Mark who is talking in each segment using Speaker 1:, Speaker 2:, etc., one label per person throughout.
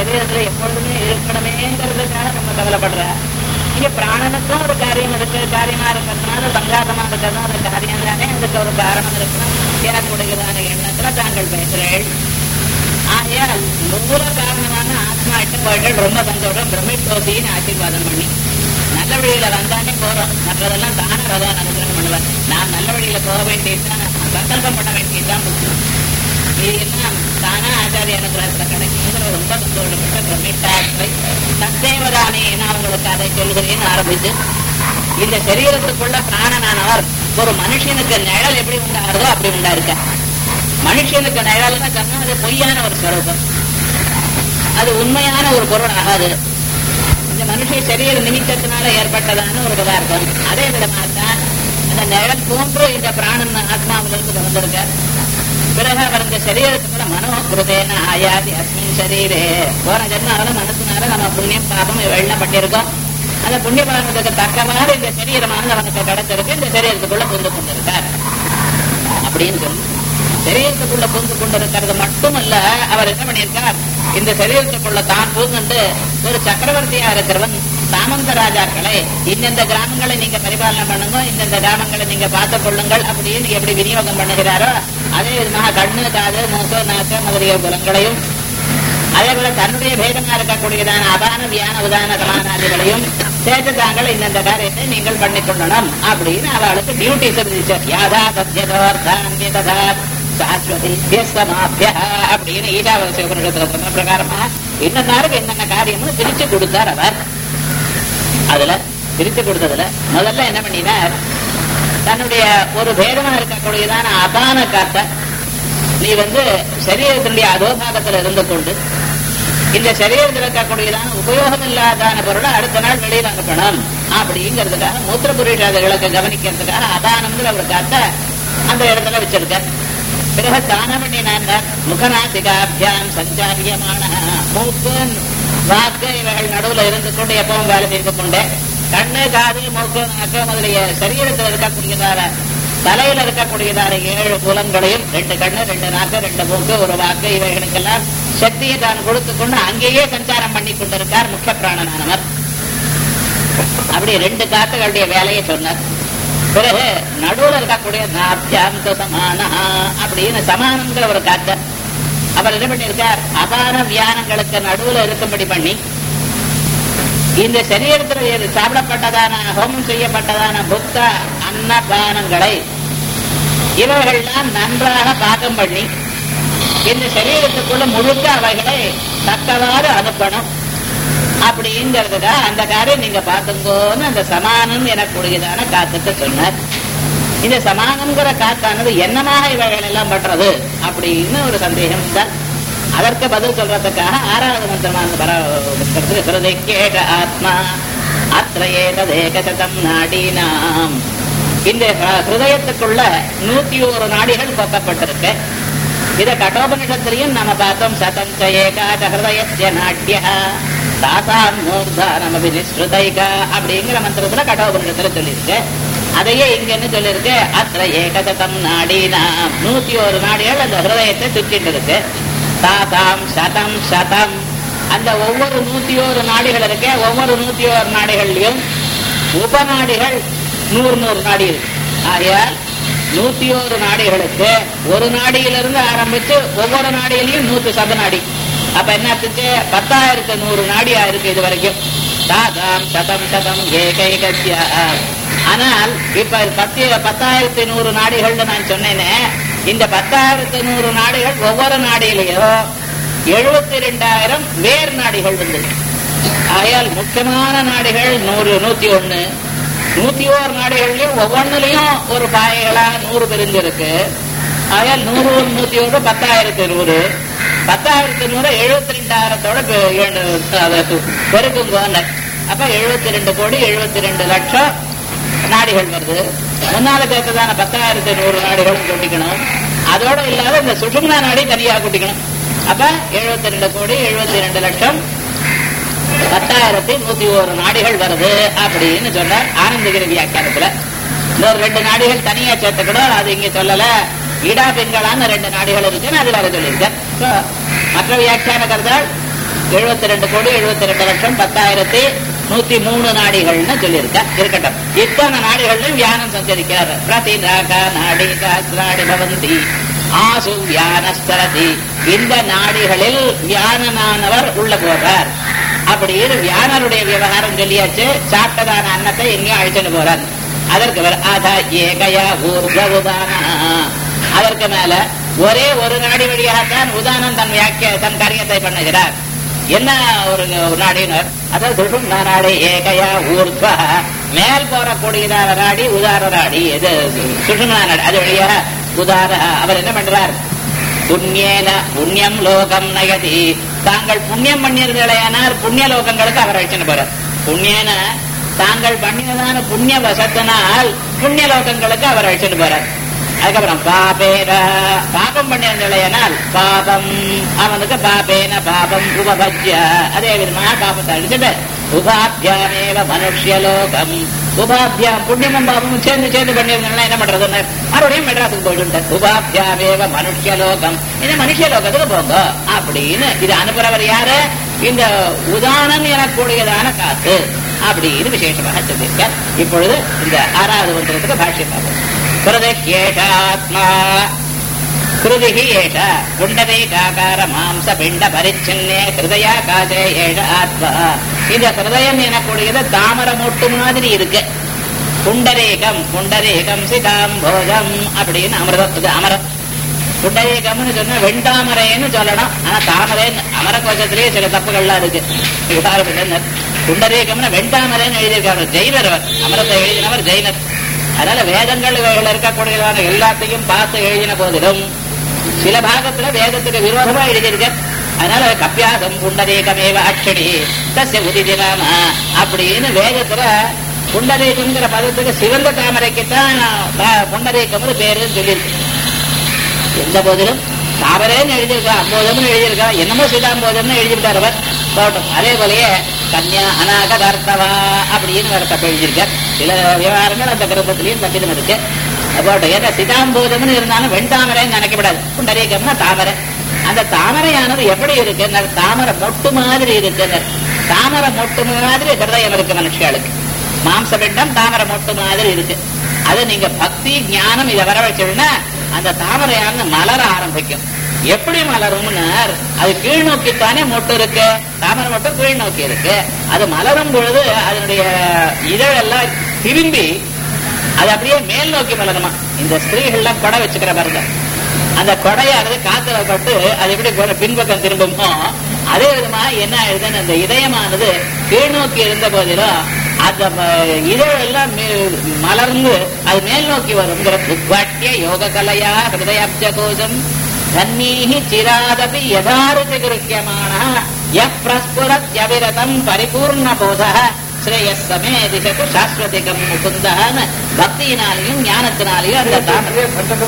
Speaker 1: சரீரத்துல எப்பொழுதுமே இருக்கணுமேங்கிறதுக்காக நம்ம கவலைப்படுற இங்க பிராணனுக்கும் ஒரு காரியம் இருக்கு காரியமா இருக்கிறதுனால சங்காதமா இருக்கிறதுனால ஒரு காரியம் தானே அதுக்கு ஒரு காரணம் இருக்கணும் எனக்குடையதான எண்ணத்துல தாங்கள் பேசுறேன் ஆகையால் மூல காரணமான ஆத்மா இட்ட போயிட்டு ரொம்ப சந்தோஷம் பிரமிட்டோசின்னு ஆசீர்வாதம் பண்ணி நல்ல வழியில வந்தானே போறோம் மற்றதெல்லாம் தானே பகவான் அனுகிரகம் பண்ணுவார் நான் நல்ல வழியில போக வேண்டியதுதான் சங்கல்பம் பண்ண வேண்டியதுதான் முக்கியம் இது எல்லாம் தானா ஆச்சாரிய அனுகிரகத்துல கிடைக்குங்கிற ரொம்ப சந்தோஷப்பட்ட பிரமிட்டாற்றை தத்தேவதானே நான் உங்களுக்கு அதை சொல்கிறேன்னு ஆரம்பிச்சு இந்த சரீரத்துக்குள்ள பிராணனானவர் ஒரு மனுஷனுக்கு நிழல் எப்படி உண்டாகிறதோ அப்படி உண்டா இருக்க மனுஷனுக்கு நிழல்னா சொன்னா அது பொய்யான ஒரு ஸ்வரூபம் அது உண்மையான ஒரு பொருள் ஆகாது இந்த மனுஷ சரீர நிமித்தத்தினால ஏற்பட்டதான ஒரு பதார்த்தம் அதே விதமாகத்தான் அந்த நிழல் போன்று இந்த பிராணன் ஆத்மாவிலிருந்து வந்திருக்க பிறகு அவர் இந்த சரீரத்துக்குள்ள மனோ குருதேன ஆயாதி அஸ்மின் சரீரே போன ஜென்மாவில மனசுனால நம்ம புண்ணியம் பாபம் வெள்ளம் பண்ணியிருக்கோம் அந்த புண்ணிய பாபத்துக்கு தக்கவாறு இந்த சரீரமானது அவனுக்கு கிடைச்சிருக்கு இந்த சரீரத்துக்குள்ள புரிந்து கொண்டிருக்கார் அப்படின்னு சொல்லி சரீரத்துக்குள்ள பூந்து கொண்டிருக்கிறது மட்டுமல்ல அவர் என்ன பண்ணியிருக்கார் இந்த சரீரத்துக்குள்ள தான் பூந்துண்டு ஒரு சக்கரவர்த்தியா இருக்கிறவன் சாமந்த ராஜாக்களை இந்தந்த கிராமங்களை நீங்க பரிபாலனை பண்ணுங்க இந்தந்த கிராமங்களை நீங்க பார்த்துக் கொள்ளுங்கள் அப்படின்னு எப்படி விநியோகம் பண்ணுகிறாரோ அதே விதமாக கண்ணு காது மூக்கு நாக்கு முதலிய குலங்களையும் அதே போல தன்னுடைய பேதமா இருக்கக்கூடியதான அபான வியான உதான சமானாதிகளையும் சேர்த்து தாங்கள் இந்தந்த காரியத்தை நீங்கள் பண்ணிக் கொள்ளணும் அப்படின்னு அவளுக்கு டியூட்டிஸ் இருந்துச்சு யாதா சத்யதோர்த்தாந்தி ததா சாஸ்வதி சமாபிய அப்படின்னு ஈடாவது சிவபுருஷத்துல சொன்ன பிரகாரமா இன்னன்னாருக்கு என்னென்ன காரியம்னு பிரிச்சு கொடுத்தார் அவர் அதுல பிரிச்சு கொடுத்ததுல முதல்ல என்ன பண்ணினார் தன்னுடைய ஒரு பேதமா இருக்கக்கூடியதான அபான காத்த நீ வந்து சரீரத்தினுடைய அதோபாகத்துல இருந்து கொண்டு இந்த சரீரத்தில் இருக்கக்கூடியதான உபயோகம் இல்லாதான பொருளை அடுத்த நாள் வெளியில் அனுப்பணும் அப்படிங்கிறதுக்காக மூத்திர புருஷாதிகளுக்கு கவனிக்கிறதுக்காக அதானம்ங்கிற ஒரு காத்த அந்த இடத்துல வச்சிருக்க பிறகு தானம் பண்ணினார் முகநாசிகாபியாம் சஞ்சாரியமான மூக்கு வாக்கு இவைகள் நடுவுல இருந்து கொண்டு எப்பவும் வேலை செய்து கொண்டே கண்ணு காது மூக்கு நாக்கு முதலிய சரீரத்தில் இருக்கக்கூடியதான தலையில இருக்கக்கூடியதான ஏழு புலன்களையும் ரெண்டு கண்ணு ரெண்டு நாக்கு ரெண்டு மூக்கு ஒரு வாக்கு இவைகளுக்கெல்லாம் சக்தியை தான் கொடுத்து கொண்டு அங்கேயே சஞ்சாரம் பண்ணி கொண்டிருக்கார் முக்கிய பிராணனானவர் அப்படி ரெண்டு காத்துகளுடைய வேலையை சொன்னார் பிறகு நடுவுல இருக்கக்கூடிய நாத்தியாந்த சமான அப்படின்னு சமானங்கிற ஒரு காத்த அவர் என்ன பண்ணியிருக்கார் அபான வியானங்களுக்கு நடுவுல இருக்கும்படி பண்ணி இந்த சரீரத்தில் சாப்பிடப்பட்டதான ஹோமம் செய்யப்பட்டதான புத்த அன்னபானங்களை இவைகள்லாம் நன்றாக பாகம் பண்ணி இந்த சரீரத்துக்குள்ள முழுக்க அவைகளை தக்கவாறு அனுப்பணும் அப்படிங்கிறதுக்காக அந்த காரியம் நீங்க பார்த்துங்கோன்னு அந்த சமானம் எனக்கூடியதான காத்துக்கு சொன்னார் இந்த சமானம்ங்கிற காத்தானது என்னமாக இவைகள் எல்லாம் பண்றது அப்படின்னு ஒரு சந்தேகம் தான் அதற்கு பதில் சொல்றதுக்காக ஆறாவது மந்திரமான ஹிருதய கேட ஆத்மா அத்திர ஏகதேகசதம் நாடீனாம் இந்த ஹிருதயத்துக்குள்ள நூத்தி ஒரு நாடிகள் கொக்கப்பட்டிருக்கு இத கட்டோபனிஷத்திலையும் நம்ம பார்த்தோம் சதம் ஏகாத ஹிருதய நாட்டிய தாசான் மூர்தானம் அபினிஸ்ருதைகா அப்படிங்கிற மந்திரத்துல கட்டோபனிஷத்துல சொல்லியிருக்கு அதையே இங்க என்ன சொல்லியிருக்கு அத்திர ஏகதம் நாடினாம் நூத்தி ஒரு நாடிகள் அந்த ஹிருதயத்தை சுற்றிட்டு இருக்கு தாசாம் சதம் சதம் அந்த ஒவ்வொரு நூத்தி ஒரு நாடிகள் இருக்கு ஒவ்வொரு நூத்தி ஒரு நாடிகள்லயும் உபநாடிகள் நூறு நூறு நாடி இருக்கு ஆகையால் நூத்தி ஒரு நாடிகளுக்கு ஒரு நாடியிலிருந்து ஆரம்பிச்சு ஒவ்வொரு நாடியிலையும் நூத்தி சத நாடி அப்ப என்ன ஆச்சுச்சு பத்தாயிரத்து நூறு நாடியா இருக்கு இது வரைக்கும் தாதாம் சதம் சதம் ஏகைகத்யா ஆனால் இப்ப பத்து பத்தாயிரத்தி நூறு நாடிகள்னு நான் சொன்னேனே இந்த பத்தாயிரத்து நூறு நாடிகள் ஒவ்வொரு நாடியிலையும் எழுபத்தி ரெண்டாயிரம் வேர் நாடிகள் இருந்தது ஆகையால் முக்கியமான நாடுகள் நூறு நூத்தி ஒண்ணு நூத்தி ஓர் நாடுகள்லயும் ஒவ்வொன்னுலயும் ஒரு பாயைகளா நூறு பிரிஞ்சிருக்கு ஆகையால் நூறு நூத்தி ஒன்று பத்தாயிரத்தி நூறு பத்தாயிரத்தி நூறு எழுபத்தி ரெண்டாயிரத்தோட பெருக்குங்க அப்ப எழுபத்தி ரெண்டு கோடி எழுபத்தி ரெண்டு லட்சம் நாடுகள் வருது முன்னால சேர்த்ததான பத்தாயிரத்தி நூறு நாடுகளும் கூட்டிக்கணும் அதோட இல்லாத இந்த சுஷும்னா நாடி தனியா கூட்டிக்கணும் அப்ப எழுபத்தி ரெண்டு கோடி எழுபத்தி ரெண்டு லட்சம் பத்தாயிரத்தி நூத்தி ஒரு நாடுகள் வருது அப்படின்னு சொன்னார் ஆனந்தகிரி வியாக்கியானத்துல இன்னொரு ரெண்டு நாடுகள் தனியா சேர்த்துக்கணும் அது இங்க சொல்லல இடா பெண்களான ரெண்டு நாடுகள் இருக்குன்னு அது வேற சொல்லியிருக்கேன் So, மற்ற வியாக்கியான கருதால் எழுபத்தி ரெண்டு கோடி எழுபத்தி ரெண்டு லட்சம் பத்தாயிரத்தி நூத்தி மூணு நாடிகள்னு சொல்லியிருக்க இருக்கட்டும் இத்தனை நாடிகள்லையும் வியானம் சஞ்சரிக்கிறார் பிரதி நாகா நாடி நாடி பவந்தி ஆசு வியானஸ்தரதி இந்த நாடிகளில் வியானனானவர் உள்ள போறார் அப்படின்னு வியானருடைய விவகாரம் சொல்லியாச்சு சாப்பிட்டதான அன்னத்தை எங்கேயும் அழிச்சுட்டு போறார் அதற்கு அவர் அதா ஏகயா ஊர்வதான அதற்கு மேல ஒரே ஒரு நாடி வழியாகத்தான் உதானம் தன் வியாக்கிய தன் காரியத்தை பண்ணுகிறார் என்ன ஒரு நாடினர் அதாவது சுஷும்னா நாடி ஏகையா ஊர்வ மேல் போறக்கூடியதான நாடி உதார நாடி இது சுஷும்னா நாடி அது வழியா உதார அவர் என்ன பண்றார் புண்ணியேன புண்ணியம் லோகம் நயதி தாங்கள் புண்ணியம் பண்ணியிருந்தேனால் புண்ணிய லோகங்களுக்கு அவர் அழைச்சுன்னு போறார் புண்ணியன தாங்கள் பண்ணினதான புண்ணிய வசத்தினால் புண்ணிய லோகங்களுக்கு அவர் அழைச்சிட்டு போறார் அதுக்கப்புறம் பாபேன பாபம் பண்ணியிருந்தேனால் பாபம் அவனுக்கு பாபேன பாபம் உபபஜ்ய அதே விதமாக பாபத்தை அழிச்சுட்டு உபாபியாமேவ மனுஷலோகம் உபாபியாம் புண்ணியமும் பாபமும் சேர்ந்து சேர்ந்து பண்ணியிருந்தா என்ன பண்றதுன்னு மறுபடியும் மெட்ராஸுக்கு போயிட்டு உபாபியாமேவ மனுஷலோகம் இது மனுஷலோகத்துக்கு போங்க அப்படின்னு இது அனுப்புறவர் யாரு இந்த உதானம் எனக்கூடியதான காத்து அப்படின்னு விசேஷமாக சொல்லியிருக்கார் இப்பொழுது இந்த ஆறாவது மந்திரத்துக்கு பாஷ்யம் பார்ப்போம் ஹிருதேஷாத்மா ஹிருதி ஏஷ புண்டரீகாகார மாம்ச பிண்ட பரிச்சின்னே ஹிருதயாகாசே ஏஷ ஆத்மா இந்த ஹிருதயம் எனக்கூடியது தாமர மூட்டு மாதிரி இருக்கு புண்டரீகம் புண்டரீகம் சிதாம்போதம் அப்படின்னு அமிர்தத்துக்கு அமரம் புண்டரீகம்னு சொன்னா வெண்டாமரைன்னு சொல்லணும் ஆனா தாமரைன்னு அமர கோஷத்திலேயே சில தப்புகள்லாம் இருக்கு உதாரணம் புண்டரீகம்னு வெண்டாமரைன்னு எழுதியிருக்காரு ஜெயினர் அவர் அமரத்தை எழுதினவர் ஜெயினர் அதனால வேதங்கள் இவைகள் இருக்கக்கூடியதான எல்லாத்தையும் பார்த்து எழுதின போதிலும் சில பாகத்துல வேதத்துக்கு விரோதமா எழுதியிருக்க அதனால கப்பியாசம் புண்டரீகமேவ அக்ஷடி தஸ்ய உதிதினாம அப்படின்னு வேதத்துல புண்டரீகம்ங்கிற பதத்துக்கு சிவந்த தாமரைக்குத்தான் புண்டரீகம்னு பேருன்னு சொல்லியிருக்கு எந்த போதிலும் தாமரேன்னு எழுதியிருக்கா அம்போதம்னு எழுதியிருக்கா என்னமோ சீதாம்போதம்னு எழுதியிருக்கார் அவர் போட்டோம் அதே போலயே கன்யா அநாகதார்த்தவா அப்படின்னு வேற தப்பு எழுதியிருக்கார் சில விவகாரங்கள் அந்த கிரந்தத்திலையும் கண்டிதம் இருக்கு போட்டோம் ஏன்னா சிதாம்போதம்னு இருந்தாலும் வெண்தாமரைன்னு நினைக்கப்படாது புண்டரீகம்னா தாமரை அந்த தாமரையானது எப்படி இருக்கு தாமரை மொட்டு மாதிரி இருக்கு தாமரை மொட்டு மாதிரி ஹிருதயம் இருக்கு மனுஷர்களுக்கு மாம்ச பிண்டம் தாமரை மொட்டு மாதிரி இருக்கு அது நீங்க பக்தி ஞானம் இதை வர வச்சோம்னா அந்த தாமரையான மலர ஆரம்பிக்கும் எப்படி மலரும்னு அது கீழ் நோக்கித்தானே மொட்டு இருக்கு தாமரை மட்டும் கீழ் நோக்கி இருக்கு அது மலரும் பொழுது அதனுடைய இதழெல்லாம் திரும்பி அது அப்படியே மேல் நோக்கி மலருமா இந்த ஸ்திரீகள்லாம் கொடை வச்சுக்கிற பாருங்க அந்த கொடையானது காத்துல பட்டு அது எப்படி பின்பக்கம் திரும்புமோ அதே விதமா என்ன ஆயிடுதுன்னு அந்த இதயமானது கீழ் நோக்கி இருந்த போதிலும் அந்த இதழெல்லாம் மலர்ந்து அது மேல் நோக்கி வருங்கிற உத்வாட்டிய யோக கலையா ஹிருதயாப்ஜ கோஷம் தன்னீஹி சிராதபி யதாரித கிருக்கியமான யப்ரஸ்புரத்யவிரதம் பரிபூர்ண போத ஸ்ரேயசமே திசைக்கு சாஸ்வதிகம் முகுந்தான்னு பக்தியினாலையும் ஞானத்தினாலையும் அந்த தாமரை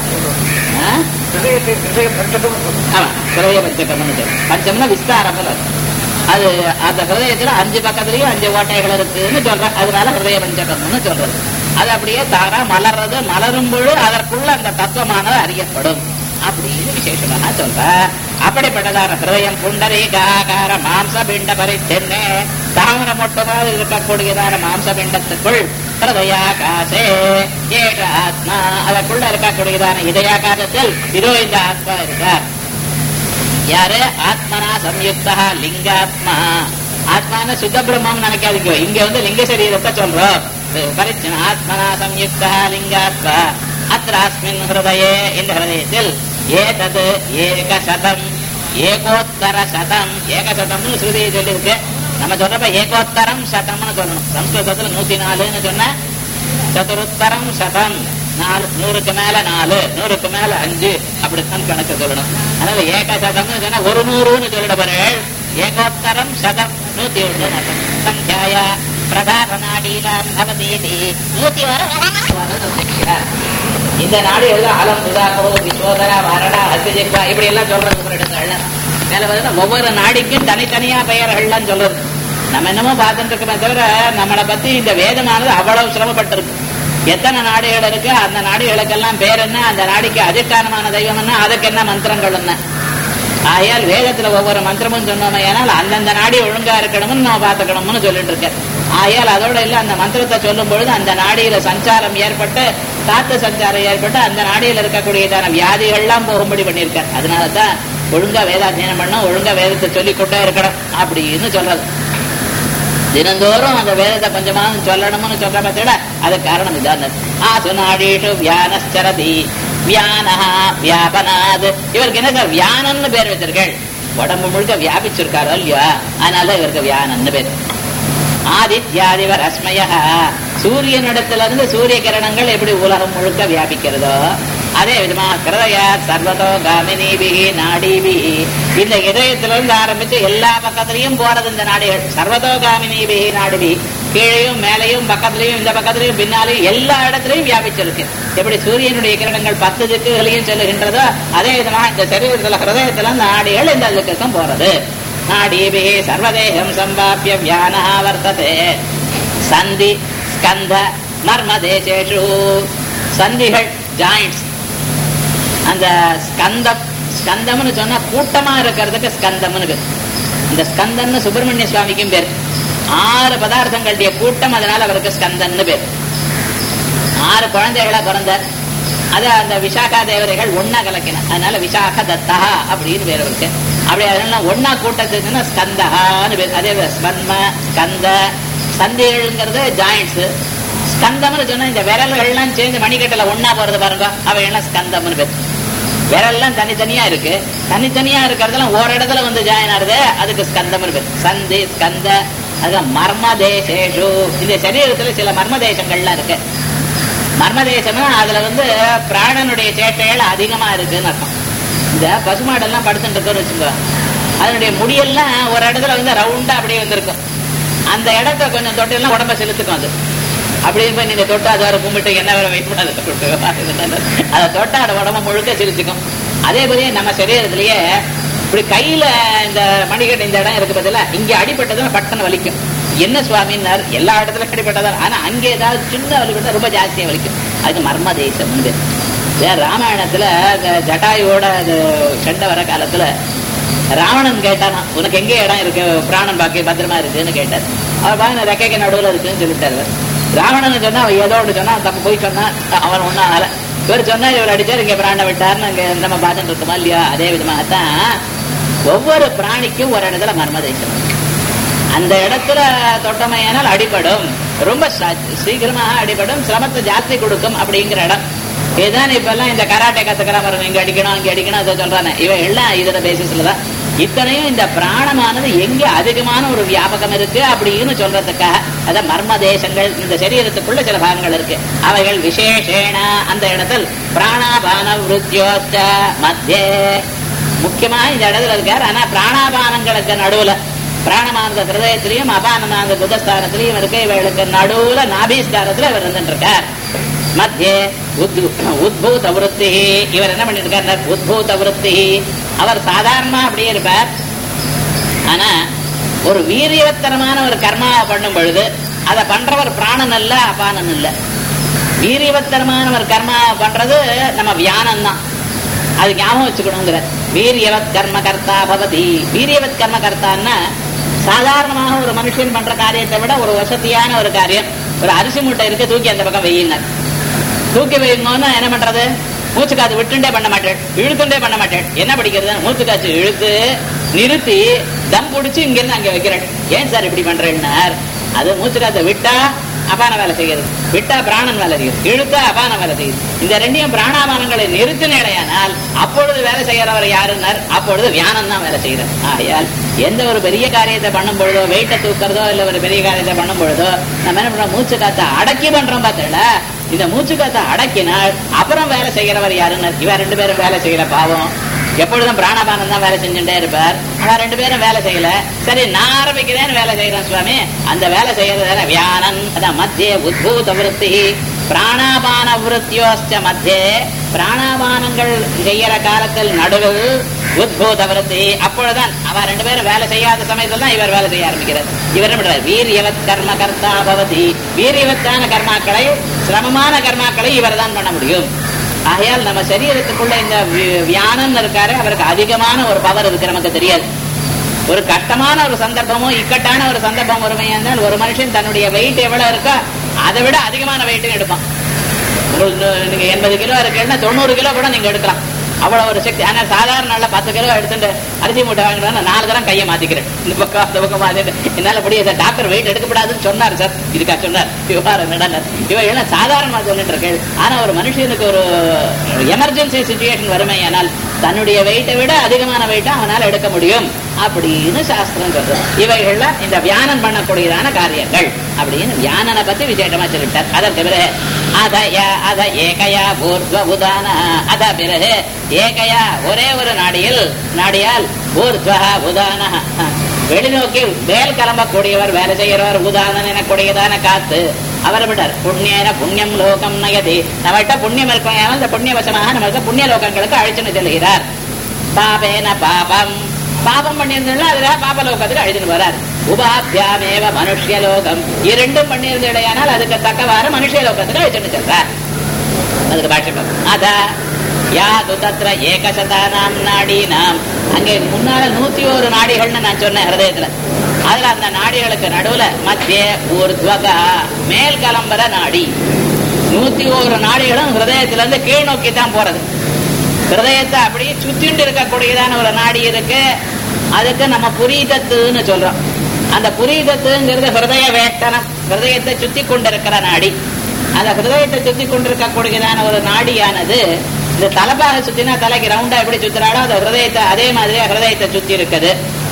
Speaker 1: ஆமா ஹிருதய பஞ்சகம்னு பஞ்சம்னா விஸ்தாரம் அது அந்த ஹிருதயத்துல அஞ்சு பக்கத்துலயும் அஞ்சு ஓட்டைகள் இருக்குன்னு சொல்றேன் அதனால ஹிருதய பஞ்சகம்னு சொல்றது அது அப்படியே தாரா மலர்றது மலரும் பொழுது அதற்குள்ள அந்த தத்துவமானது அறியப்படும் அப்படின்னு விசேஷமாக சொல்ற அப்படிப்பட்டதான ஹிருதயம் புண்டரீகாகார மாம்ச பிண்ட பரித்தென்ன தாமர மொட்டமாக இருக்கக்கூடியதான மாம்ச பிண்டத்துக்குள் ஹிருதயாகாசே ஏக ஆத்மா அதற்குள்ள இருக்கக்கூடியதான இதயாகாசத்தில் இதோ இந்த ஆத்மா இருக்கார் யாரு ஆத்மனா சம்யுக்தா லிங்காத்மா ஆத்மான சுத்த பிரம்மம் நினைக்காதீங்க இங்க வந்து லிங்க சரீரத்தை சொல்றோம் பரிச்சன ஆத்மனா சம்யுக்தா லிங்காத்மா அத்திராஸ்மின் ஹிருதயே இந்த ஹிருதயத்தில் ஏதது ஏக சதம் ஏகோத்தர சதம் ஏக சதம்னு ஸ்ருதியை சொல்லியிருக்கு நம்ம சொல்றப்ப ஏகோத்தரம் சதம்னு சொல்லணும் சம்ஸ்கிருதத்துல நூத்தி நாலுன்னு சொன்ன சதுருத்தரம் சதம் நாலு நூறுக்கு மேல நாலு நூறுக்கு மேல அஞ்சு அப்படித்தான் கணக்கு சொல்லணும் அதனால ஏக சதம்னு சொன்னா ஒரு நூறுன்னு சொல்லிடுவார்கள் ஏகோத்தரம் சதம் நூத்தி ஒன்று நலம் சங்கியாய பிரதான நாடீலாம் பவதீதி நூத்தி இந்த நாடு எல்லாம் அலம் சுதாகரோ விஸ்வோதரா மரணா அஸ்விஜிக்வா இப்படி எல்லாம் சொல்றது ஒரு இடங்கள்ல மேல வந்து ஒவ்வொரு நாடிக்கும் தனித்தனியா பெயர்கள்லாம் சொல்றது நம்ம என்னமோ பார்த்துட்டு இருக்கோமே தவிர நம்மளை பத்தி இந்த வேதமானது அவ்வளவு சிரமப்பட்டிருக்கு எத்தனை நாடுகள் இருக்கு அந்த நாடுகளுக்கெல்லாம் பேர் என்ன அந்த நாடிக்கு அதிஷ்டானமான தெய்வம் என்ன அதுக்கு என்ன மந்திரங்கள் என்ன ஆகையால் வேதத்துல ஒவ்வொரு மந்திரமும் சொன்னோமே ஏனால் அந்தந்த நாடி ஒழுங்கா இருக்கணும்னு நம்ம பார்த்துக்கணும்னு சொல்லிட்டு இருக்கேன் ஆகையால் அதோட இல்ல அந்த மந்திரத்தை சொல்லும் பொழுது அந்த நாடியில சஞ்சாரம் ஏற்பட்டு காத்து சஞ்சாரம் ஏற்பட்டு அந்த நாடியில இருக்கக்கூடியதான வியாதிகள்லாம் போகும்படி பண்ணியிருக்கார் அதனாலதான் ஒழுங்கா வேதாத்தியனம் பண்ணணும் ஒழுங்கா வேதத்தை சொல்லிக் கொண்டே இருக்கணும் அப்படின்னு சொல்றது தினந்தோறும் அந்த வேதத்தை கொஞ்சமாக சொல்லணும்னு சொல்ற பட்சட அது காரணம் இதான் ஆசு நாடீஷு வியானச்சரதி வியானா வியாபனாது இவருக்கு என்ன சார் வியானன்னு பேர் வச்சிருக்கேள் உடம்பு முழுக்க வியாபிச்சிருக்காரோ இல்லையா அதனால இவருக்கு வியானன்னு பேர் ஆதித்யாதிவர் அஸ்மய சூரியனிடத்துல இருந்து சூரிய கிரணங்கள் எப்படி உலகம் முழுக்க வியாபிக்கிறதோ அதே விதமா கிருதய சர்வதோ காமினிபிகி நாடிபிகி இந்த இதயத்திலிருந்து ஆரம்பிச்சு எல்லா பக்கத்திலையும் போறது இந்த நாடிகள் சர்வதோ காமினிபிகி நாடிபி கீழையும் மேலையும் பக்கத்திலையும் இந்த பக்கத்திலையும் பின்னாலையும் எல்லா இடத்திலையும் வியாபிச்சிருக்கு எப்படி சூரியனுடைய கிரணங்கள் பத்து திக்குகளையும் செல்லுகின்றதோ அதே விதமா இந்த சரீரத்துல ஹிருதயத்துல நாடிகள் இந்த திக்குக்கும் போறது நாடீபிः सर्वदेहं सम्भाव्य व्यानः वर्तते சந்தி ஸ்கந்த மர்மதேசேஷு சந்திகள் ஜாயிண்ட்ஸ் அந்த ஸ்கந்தம் ஸ்கந்தம்னு சொன்னா கூட்டமா இருக்கிறதுக்கு ஸ்கந்தம்னு பேர் இந்த ஸ்கந்தம்னு சுப்பிரமணிய சுவாமிக்கும் பேர் ஆறு பதார்த்தங்களுடைய கூட்டம் அதனால அவருக்கு ஸ்கந்தன்னு பேர் ஆறு குழந்தைகளா பிறந்தார் அது அந்த விசாகா தேவதைகள் ஒன்னா கலக்கின அதனால விசாக தத்தா அப்படின்னு பேர் இருக்கு அப்படி அதெல்லாம் ஒன்னா கூட்டத்துக்குன்னா ஸ்கந்தஹான்னு பேர் அதே ஸ்மன்ம ஸ்கந்த சந்திகள்ங்கிறது ஜாயிண்ட்ஸ் ஸ்கந்தம்னு சொன்னா இந்த விரல்கள்லாம் சேர்ந்து மணிக்கட்டில ஒன்னா போறது பாருங்க அவை எல்லாம் ஸ்கந்தம்னு பேர் விரல்லாம் தனித்தனியா இருக்கு தனித்தனியா இருக்கிறதெல்லாம் ஒரு இடத்துல வந்து ஜாயின் ஆகுது அதுக்கு ஸ்கந்தம்னு பேர் சந்தி ஸ்கந்த அது மர்ம தேசேஷு இந்த சரீரத்துல சில மர்ம தேசங்கள்லாம் இருக்கு மர்மதேசம்னா அதுல வந்து பிராணனுடைய சேட்டைகள் அதிகமா இருக்குன்னு அர்த்தம் இந்த பசுமாடெல்லாம் படுத்துட்டு இருக்கோம்னு வச்சுக்கோ அதனுடைய முடியெல்லாம் ஒரு இடத்துல வந்து ரவுண்டா அப்படியே வந்திருக்கும் அந்த இடத்த கொஞ்சம் தொட்டெல்லாம் உடம்ப செலுத்துக்கும் அது அப்படியே போய் நீங்க தொட்டு அதை வர கும்பிட்டு என்ன வேற வெயிட் பண்ணாது அதை தொட்டா அதை உடம்ப முழுக்க சிரிச்சுக்கும் அதே போலயே நம்ம சரீரத்திலேயே இப்படி கையில இந்த மணிக்கட்டு இந்த இடம் இருக்கு பதில இங்க அடிபட்டதுன்னா பட்டன் வலிக்கும் என்ன சுவாமின்னார் எல்லா இடத்துலயும் அடிபட்டதான் ஆனா அங்கே ஏதாவது சின்ன வலிப்பட்டா ரொம்ப ஜாஸ்தியா வலிக்கும் அது மர்ம தேசம் ஏன் ராமாயணத்துல இந்த ஜட்டாயோட அது சண்டை வர காலத்துல ராவணன் கேட்டானா உனக்கு எங்கே இடம் இருக்கு பிராணன் பாக்கி பத்திரமா இருக்குன்னு கேட்டார் அவர் பாருங்க ரெக்கைக்கு நடுவுல இருக்குன்னு சொல்லிட்டாரு ராவணன் சொன்னா அவன் ஏதோ ஒன்று சொன்னா தப்பு போய் சொன்னா அவன் ஒன்னும் ஆகல இவர் சொன்னா இவர் அடிச்சார் இங்க பிராண விட்டார்னு அங்க நம்ம பார்த்துட்டு இருக்கோமா இல்லையா அதே விதமாகத்தான் ஒவ்வொரு பிராணிக்கும் ஒரு இடத்துல மர்மதேசம் அந்த இடத்துல தொட்டமையானால் அடிபடும் ரொம்ப சீக்கிரமா அடிபடும் சிரமத்தை ஜாஸ்தி கொடுக்கும் அப்படிங்கிற இடம் இதுதான் இப்ப எல்லாம் இந்த கராட்டே கத்துக்கிறா பாருங்க இங்க அடிக்கணும் இங்க அடிக்கணும் அதை சொல்றானே இவன் எல்லாம் இதோட பேசிஸ்ல தான் இத்தனையும் இந்த பிராணமானது எங்க அதிகமான ஒரு வியாபகம் இருக்கு அப்படின்னு சொல்றதுக்காக அதான் மர்ம தேசங்கள் இந்த சரீரத்துக்குள்ள சில பாகங்கள் இருக்கு அவைகள் விசேஷேன அந்த இடத்தில் பிராணாபான விருத்தியோச்ச மத்தியே முக்கியமா இந்த இடத்துல இருக்கார் ஆனா பிராணாபானங்களுக்கு நடுவுல பிராணமானந்த ஹிருதயத்திலையும் அபானமானந்த புதஸ்தானத்திலையும் இருக்க இவர்களுக்கு நடுவுல நாபிஸ்தானத்துல இவர் இருந்துட்டு இருக்கார் மத்தியே உத்பூத விருத்தி இவர் என்ன பண்ணிட்டு இருக்கார் உத்பூத விருத்தி அவர் சாதாரணமா அப்படியே இருப்பார் ஆனா ஒரு வீரியவத்தனமான ஒரு கர்மாவை பண்ணும் பொழுது அதை பண்றவர் பிராணன் அல்ல அபானன் இல்ல வீரியவத்தனமான ஒரு கர்மா பண்றது நம்ம வியானம் தான் அது ஞாபகம் வச்சுக்கணுங்கிற வீரியவத் கர்ம கர்த்தா பவதி வீரியவத் கர்ம கர்த்தான்னா சாதாரணமாக ஒரு மனுஷன் பண்ற காரியத்தை விட ஒரு வசதியான ஒரு காரியம் ஒரு அரிசி மூட்டை இருக்கு தூக்கி அந்த பக்கம் வெயினார் தூக்கி வைக்கணும்னா என்ன பண்றது மூச்சு காத்து விட்டுண்டே பண்ண மாட்டேன் இழுத்துண்டே பண்ண மாட்டேன் என்ன படிக்கிறது மூச்சு காத்து இழுத்து நிறுத்தி தம் பிடிச்சி இங்க இருந்து அங்க வைக்கிறேன் ஏன் சார் இப்படி பண்றேன்னார் அது மூச்சு காத்த விட்டா அபான வேலை செய்கிறது விட்டா பிராணன் வேலை செய்யுது இழுத்தா அபான வேலை செய்யுது இந்த ரெண்டையும் பிராணாபானங்களை நிறுத்தினேடையானால் அப்பொழுது வேலை செய்யறவர் யாருன்னார் அப்பொழுது வியானம் தான் வேலை செய்யறார் ஆகையால் எந்த ஒரு பெரிய காரியத்தை பண்ணும் பொழுதோ வெயிட்டை தூக்குறதோ இல்ல ஒரு பெரிய காரியத்தை பண்ணும் பொழுதோ நம்ம என்ன பண்றோம் மூச்சு காத்த அடக்கி பண்றோம் பார்த்தல இந்த மூச்சு காத்த அடக்கினால் அப்புறம் வேலை செய்யறவர் யாருன்னார் இவன் ரெண்டு பேரும் வேலை செய்யற பாவம் எப்பொழுதும் பிராணபானம் தான் வேலை செஞ்சுட்டே இருப்பார் ஆனா ரெண்டு பேரும் வேலை செய்யல சரி நான் ஆரம்பிக்கிறேன்னு வேலை செய்யறேன் சுவாமி அந்த வேலை செய்யறது வியானன் அதான் மத்திய உத்பூத விருத்தி பிராணாபான விருத்தியோஸ்ட மத்தியே பிராணாபானங்கள் செய்யற காலத்தில் நடுவில் உத்பூத விருத்தி அப்பொழுதுதான் அவ ரெண்டு பேரும் வேலை செய்யாத சமயத்தில் தான் இவர் வேலை செய்ய ஆரம்பிக்கிறார் இவர் என்ன பண்றார் வீரியவத் கர்ம கர்த்தா பவதி வீரியவத்தான கர்மாக்களை சிரமமான கர்மாக்களை இவர் தான் பண்ண முடியும் ஆகையால் நம்ம சரீரத்துக்குள்ள இந்த வி- வியானம்னு இருக்காரு அவருக்கு அதிகமான ஒரு பவர் இருக்கு நமக்கு தெரியாது ஒரு கஷ்டமான ஒரு சந்தர்ப்பமோ இக்கட்டான ஒரு சந்தர்ப்பம் வருமையானால் ஒரு மனுஷன் தன்னுடைய வெயிட் எவ்வளவு இருக்கோ அதை விட அதிகமான வெயிட்டும் எடுப்பான் உங்களுக்கு நீங்க எண்பது கிலோ இருக்குன்னா தொண்ணூறு கிலோ கூட நீங்க எடுக்கலாம் அவ்வளவு ஒரு சக்தி ஆனா சாதாரண நாள்ல பத்து கிலோ எடுத்துட்டு அரிசி மூட்டை வாங்கினா நாலு தரம் கையை மாத்திக்கிறேன் இந்த பக்கம் அந்த பக்கம் மாத்திட்டு என்னால முடியாது சார் டாக்டர் வெயிட் எடுக்கப்படாதுன்னு சொன்னார் சார் இதுக்கா சொன்னார் விவகாரம் நடந்தார் இவன் எல்லாம் சாதாரணமா சொல்லிட்டு இருக்கேன் ஆனா ஒரு மனுஷனுக்கு ஒரு எமர்ஜென்சி சுச்சுவேஷன் வருமே ஆனால் தன்னுடைய வெயிட்டை விட அதிகமான வெயிட்டை அவனால எடுக்க முடியும் அப்படின்னு சாஸ்திரம் சொல்றது இவைகள்லாம் இந்த வியானம் பண்ணக்கூடியதான காரியங்கள் அப்படின்னு வியானனை பத்தி விசேஷமா சொல்லிட்டார் அதற்கு பிறகு அத ய- அத ஏகையா ஊர்த்வ உதான அத பிறகு ஏகையா ஒரே ஒரு நாடியில் நாடியால் ஊர்த்வ உதான வெளிநோக்கி மேல் கிளம்பக்கூடியவர் வேலை செய்கிறவர் உதாரணம் எனக்கூடியதான காத்து அவர் விட்டார் புண்ணியன புண்ணியம் லோகம் நயதி நம்மகிட்ட புண்ணியம் இருக்கும் அந்த புண்ணியவசமாக நம்மளுக்கு புண்ணிய லோகங்களுக்கு அழிச்சுன்னு செல்கிறார் பாபேன பாபம் பாபம் பண்ணியிருந்தா அதுல பாபலோகத்துக்கு அழிச்சுன்னு வரார் உபாபியாமேவ மனுஷ்ய லோகம் இரண்டும் பண்ணியிருந்தேடையானால் அதுக்கு தக்கவாறு மனுஷ்ய லோகத்துக்கு அழிச்சுன்னு செல்றார் அதுக்கு பாஷ்யம் அத யாது தத்ர ஏகசதானாம் நாடீனாம் அங்கே முன்னால நூத்தி ஒரு நாடிகள்னு நான் சொன்னேன் ஹிருதயத்துல அதுல அந்த நாடிகளுக்கு நடுவுல மத்திய ஊர்த்வகா மேல் கலம்பர நாடி நூத்தி ஒரு நாடிகளும் ஹிருதயத்துல இருந்து கீழ் நோக்கி தான் போறது ஹிருதயத்தை அப்படியே சுத்திண்டு இருக்கக்கூடியதான ஒரு நாடி இருக்கு அதுக்கு நம்ம புரீதத்துன்னு சொல்றோம் அந்த புரீதத்துங்கிறது ஹிருதய வேட்டனம் ஹிருதயத்தை சுத்தி கொண்டிருக்கிற நாடி அந்த ஹிருதயத்தை சுத்தி கொண்டிருக்கக்கூடியதான ஒரு நாடியானது இந்த தலைப்பாக சுத்தினா தலைக்கு ரவுண்டா எப்படி சுத்துறாளோ அந்த ஹிருதயத்தை அதே மாதிரி ஹிருதயத்தை சுத்தி இருக்குது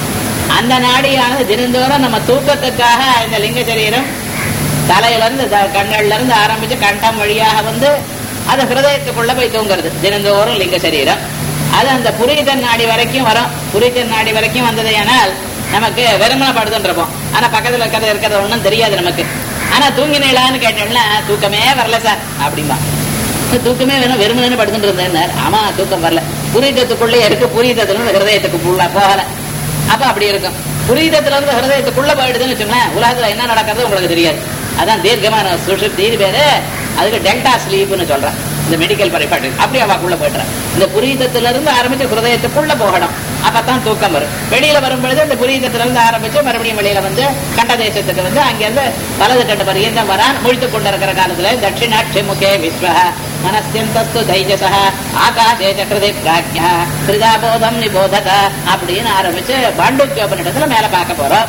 Speaker 1: அந்த நாடியானது தினந்தோறும் நம்ம தூக்கத்துக்காக இந்த லிங்க சரீரம் தலையில இருந்து த- கண்கள்ல இருந்து ஆரம்பிச்சு கண்டம் வழியாக வந்து அது ஹிருதயத்துக்குள்ள போய் தூங்குறது தினந்தோறும் லிங்க சரீரம் அது அந்த புரிதன் நாடி வரைக்கும் வரும் புரிதன் நாடி வரைக்கும் வந்ததையானால் நமக்கு வெறுமனப்படுதுன்னு இருப்போம் ஆனா பக்கத்துல இருக்கிறது இருக்கிறது ஒண்ணும் தெரியாது நமக்கு ஆனா தூங்கினீங்களான்னு கேட்டோம்னா தூக்கமே வரல சார் அப்படிம்பா தூக்கமே வேணும் வெறுமனே படுத்துட்டு இருந்தேன் ஆமா தூக்கம் வரல புரிதத்துக்குள்ளே இருக்கு புரிதத்துல இருந்து ஹிருதயத்துக்கு புள்ள போகல அப்ப அப்படி இருக்கும் புரிதத்துல இருந்து ஹிருதயத்துக்குள்ள போயிடுதுன்னு வச்சுங்களேன் உலகத்துல என்ன நடக்கிறது உங்களுக்கு தெரியாது அதான் தீர்க்கமான சுஷுப்தி பேரு அதுக்கு டெல்டா ஸ்லீப்னு சொல்றேன் இந்த மெடிக்கல் பரிபாட்டு அப்படி அவாக்குள்ள போயிடுறேன் இந்த புரீதத்துல இருந்து ஆரம்பிச்சு ஹிருதயத்துக்குள்ள போகணும் அப்பதான் தூக்கம் வரும் வெளியில வரும்பொழுது இந்த புரீதத்துல இருந்து ஆரம்பிச்சு மறுபடியும் வெளியில வந்து கண்ட தேசத்துக்கு வந்து அங்கிருந்து வலது கண்ட பரியந்தம் வரான் முழித்துக் கொண்டிருக்கிற காலத்துல தட்சிணாட்சி முகே விஸ்வ மனஸ்யந்தஸ்து தைஜச ஆகாசே சக்ரதே பிராஜ்யா கிருதாபோதம் நிபோதத அப்படின்னு ஆரம்பிச்சு பாண்டுக்கியோபனிடத்துல மேல பார்க்க போறோம்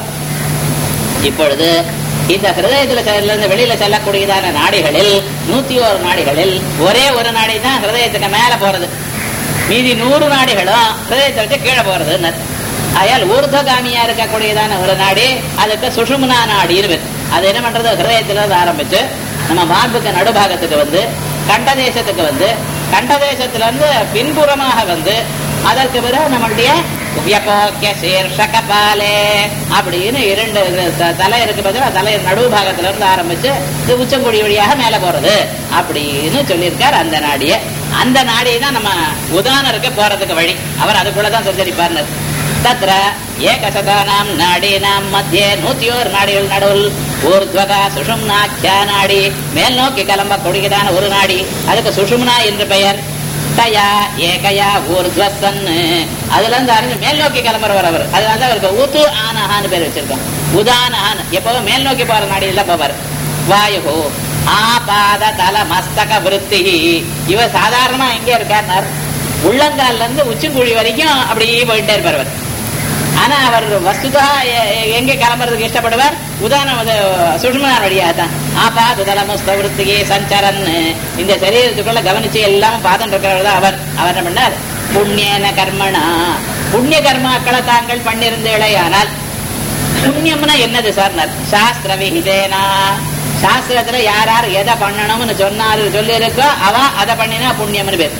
Speaker 1: இப்பொழுது இந்த ஹிருதயத்துல செல்ல- இருந்து வெளியில செல்லக்கூடியதான நாடிகளில் நூத்தி ஒரு நாடிகளில் ஒரே ஒரு நாடி தான் ஹிருதயத்துக்கு மேல போறது மீதி நூறு நாடிகளும் ஹிருதயத்தை வச்சு கீழே போறது ஆயால் ஊர்தகாமியா இருக்கக்கூடியதான ஒரு நாடி அதுக்கு சுஷும்னா நாடின்னு பேர். அது என்ன பண்றது ஹிருதயத்துல இருந்து ஆரம்பிச்சு நம்ம மார்புக்கு நடுபாகத்துக்கு வந்து கண்டதேசத்துக்கு வந்து கண்டதேசத்துல இருந்து பின்புறமாக வந்து அதற்கு பிறகு நம்மளுடைய வியபோக்கிய சீர்ஷக பாலே அப்படின்னு இரண்டு இது த- தலை இருக்கு பதிலா தலை நடுவு பாகத்துல இருந்து ஆரம்பிச்சு இது உச்சங்குடி வழியாக மேல போறது அப்படின்னு சொல்லியிருக்கார் அந்த நாடிய அந்த நாடியை தான் நம்ம உதானருக்கு போறதுக்கு வழி அவர் அதுக்குள்ளதான் சஞ்சரிப்பார்னர் தத்ர ஏகசதானாம் நாடீனாம் மத்தியே நூத்தி ஒரு நாடிகள் நடுவில் ஊர்த்வகா சுஷும்னாக்கியா நாடி மேல் நோக்கி கிளம்ப கொடுக்கிறதான ஒரு நாடி அதுக்கு சுஷும்னா என்று பெயர் தயா ஏகயா ஊர்த்வசன் அதுல இருந்து அறிஞ்சு மேல் நோக்கி கிளம்புறவர் அவர் அதனால தான் அவருக்கு ஊத்து ஆனஹான்னு பேர் வச்சிருக்கோம் உதானஹான் எப்பவும் மேல் நோக்கி போற நாடியில் போவார் வாயு ஆபாத தல மஸ்தக விருத்தி இவர் சாதாரணமா எங்க இருக்கார் உள்ளங்கால்ல இருந்து உச்சிக்குழி வரைக்கும் அப்படியே போயிட்டே இருப்பார் அவர் ஆனா அவர் வஸ்துதா எ- எ- எங்க கிளம்புறதுக்கு இஷ்டப்படுவார் உதாரணம் அது சுஷ்மனார் வழியா தான் ஆபா துதலமுஸ்தவருத்திகே சஞ்சரன் இந்த சரீரத்துக்குள்ள கவனிச்சு எல்லாம் பார்த்துட்டு இருக்கிறவர் தான் அவர் அவர் என்ன பண்ணார் புண்ணியன கர்மனா புண்ணிய கர்மாக்களை தாங்கள் பண்ணியிருந்தேழையானால் புண்ணியம்னா என்னது சார் சாஸ்திர விகிதேனா சாஸ்திரத்துல யார் யார் எதை பண்ணணும்னு சொன்னாரு சொல்லி இருக்கோ அவ அதை பண்ணினா புண்ணியம்னு பேர்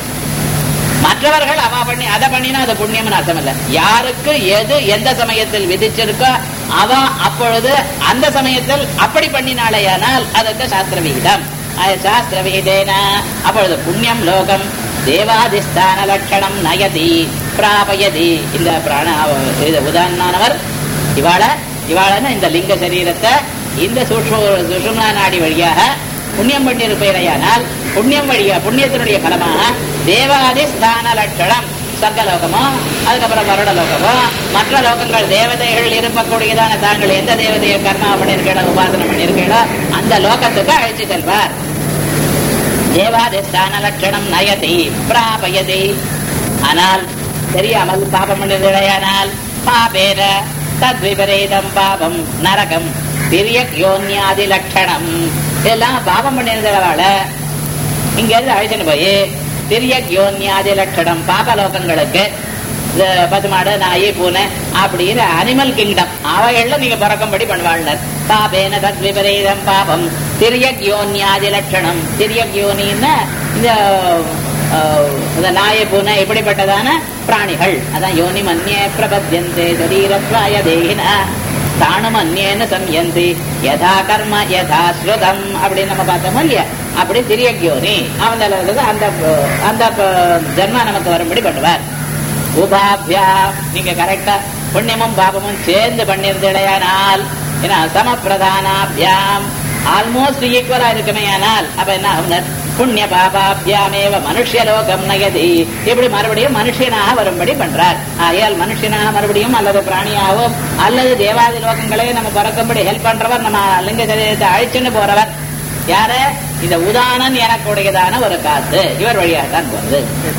Speaker 1: மற்றவர்கள் அவ பண்ணி அதை பண்ணினா அது புண்ணியம்னு அர்த்தம் இல்ல யாருக்கு எது எந்த சமயத்தில் விதிச்சிருக்கோ அவ அப்பொழுது அந்த சமயத்தில் அப்படி பண்ணினாலேயானால் அதற்கு சாஸ்திர விகிதம் அது சாஸ்திர விகிதேன அப்பொழுது புண்ணியம் லோகம் தேவாதிஸ்தான லட்சணம் நயதி பிராபயதி இந்த பிராண இது உதாரணமானவர் இவாள இவாளன இந்த லிங்க சரீரத்தை இந்த சுஷ்ம சுஷும்னா நாடி வழியாக புண்ணியம் பண்ணியிருப்பீரையானால் புண்ணியம் வழியா புண்ணியத்தினுடைய பலமாக தேவாதி ஸ்தான லட்சணம் சர்க்கலோகமோ அதுக்கப்புறம் வருட லோகமோ மற்ற லோகங்கள் தேவதைகள் இருக்கக்கூடியதான தாங்கள் எந்த தேவதையை கர்மா பண்ணியிருக்கீங்களோ உபாசனம் பண்ணியிருக்கீங்களோ அந்த லோகத்துக்கு அழைத்து செல்வார் தேவாதிஷ்டான லட்சணம் நயதி பிராபயதி ஆனால் தெரியாமல் பாபம் பண்ணினால் பாபேர தத்விபரீதம் பாபம் நரகம் திரியக் யோன்யாதி லட்சணம் இதெல்லாம் பாபம் பண்ணியிருந்தவாள இங்க இருந்து அழைச்சிட்டு போய் திரியக் யோன்யாதி லட்சணம் பாபலோகங்களுக்கு இந்த பசுமாடு நாய் பூனை அப்படின்னு அனிமல் கிங்டம் அவைகள்ல நீங்க பிறக்கும்படி பண்ணுவாள்னர் பாபேன தத் விபரீதம் பாபம் திரியக் யோன்யாதி லட்சணம் திரியக் யோனின்னா இந்த ஆஹ், இந்த நாய பூனை இப்படிப்பட்டதான பிராணிகள் அதான் யோனி மன்யே பிரபத்தியந்தே சரீரத்வாய தேகின தானும் அந்நேன சம்யந்தி யதா கர்ம யதா ஸ்ருதம் அப்படின்னு நம்ம பார்த்தோமோ இல்லையா அப்படி திரியக் யோனி அவன் அந்த அந்த ஜென்மா நமக்கு வரும்படி பண்ணுவார் உபாபியா நீங்க கரெக்டா புண்ணியமும் பாபமும் சேர்ந்து பண்ணிருந்தடையானால் ஏன்னா சமப்பிரதானாபியாம் ஆல்மோஸ்ட் ஈக்குவலா இருக்குமே ஆனால் அப்ப என்ன ஆகும் புண்ணிய பாபாபியாமேவ மனுஷலோகம் நயதி இப்படி மறுபடியும் மனுஷனாக வரும்படி பண்றார் ஆயால் மனுஷனாக மறுபடியும் அல்லது பிராணியாகவோ அல்லது தேவாதி லோகங்களே நம்ம பிறக்கும்படி ஹெல்ப் பண்றவர் நம்ம லிங்க சரீரத்தை அழிச்சுன்னு போறவர் யாரு இந்த உதானன் எனக்குடையதான ஒரு காத்து இவர் வழியாக தான் போறது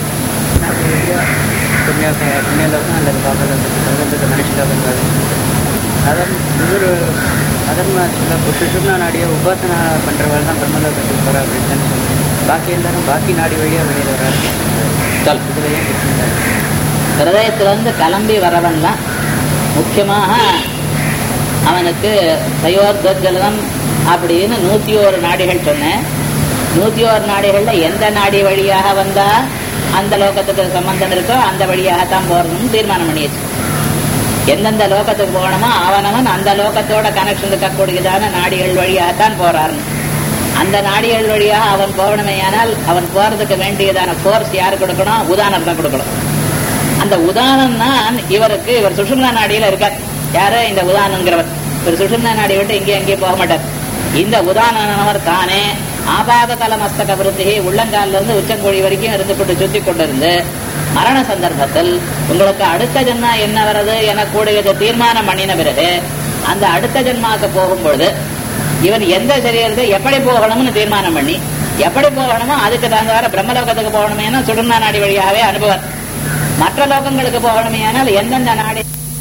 Speaker 2: ಪುಣ್ಯ ಪುಣ್ಯಲೋಕ ಅಲ್ಲದೆ ಪಾಪಲೋಕ ಭಗವಂತದ ಮನುಷ್ಯಲೋಕ அதன் இவர் அதர்ம சுஷும்னா நாடியை உபாசனா பண்றவர்கள் தான் பிரம்மலோகத்துக்கு போறா அப்படின்னு தானே சொல்றேன் பாக்கி எல்லாரும் பாக்கி நாடி வழியா வெளியில வர்றாங்க
Speaker 1: சொல்
Speaker 2: இதுல ஏன் different ஆகுது?
Speaker 1: ஹிருதயத்திலிருந்து கிளம்பி வரவன்லாம் முக்கியமாக அவனுக்கு தயோர்தலம் அப்படின்னு நூத்தி ஒரு நாடிகள் சொன்னேன் நூத்தி ஒரு நாடிகள்ல எந்த நாடி வழியாக வந்தா அந்த லோகத்துக்கு சம்பந்தம் இருக்கோ அந்த வழியாக தான் போறதுன்னு தீர்மானம் பண்ணியாச்சு எந்தெந்த லோகத்துக்கு போகணுமோ அவனவன் அந்த லோகத்தோட கனெக்ஷன் இருக்கக்கூடியதான நாடிகள் வழியாகத்தான் போறாருன்னு அந்த நாடிகள் வழியாக அவன் போகணுமேயானால் அவன் போறதுக்கு வேண்டியதான ஃபோர்ஸ் யாரு கொடுக்கணும் உதாரணம் தான் கொடுக்கணும் அந்த உதாரணம் தான் இவருக்கு இவர் சுஷும்னா நாடியில இருக்கார் யாரு இந்த உதாரணங்கிறவர் இவர் சுஷும்னா நாடி விட்டு இங்கே எங்கேயும் போக மாட்டார் இந்த உதாரணவர் தானே ஆபாத தல மஸ்தக விருத்தி உள்ளங்காலில இருந்து உச்சங்கோழி வரைக்கும் இருந்து கொண்டு சுத்தி கொண்டிருந்து மரண சந்தர்ப்பத்தில் உங்களுக்கு அடுத்த ஜென்மா என்ன வருது என கூடியது தீர்மானம் பண்ணின பிறகு அந்த அடுத்த ஜென்மாவுக்கு போகும்பொழுது இவன் எந்த சரீரத்தை எப்படி போகணும்னு தீர்மானம் பண்ணி எப்படி போகணுமோ அதுக்கு தகுந்தவாறு பிரம்மலோகத்துக்கு போகணுமேனா சுடுந்தா நாடி வழியாகவே அனுபவர் மற்ற லோகங்களுக்கு போகணுமே ஆனால் எந்தெந்த நாடு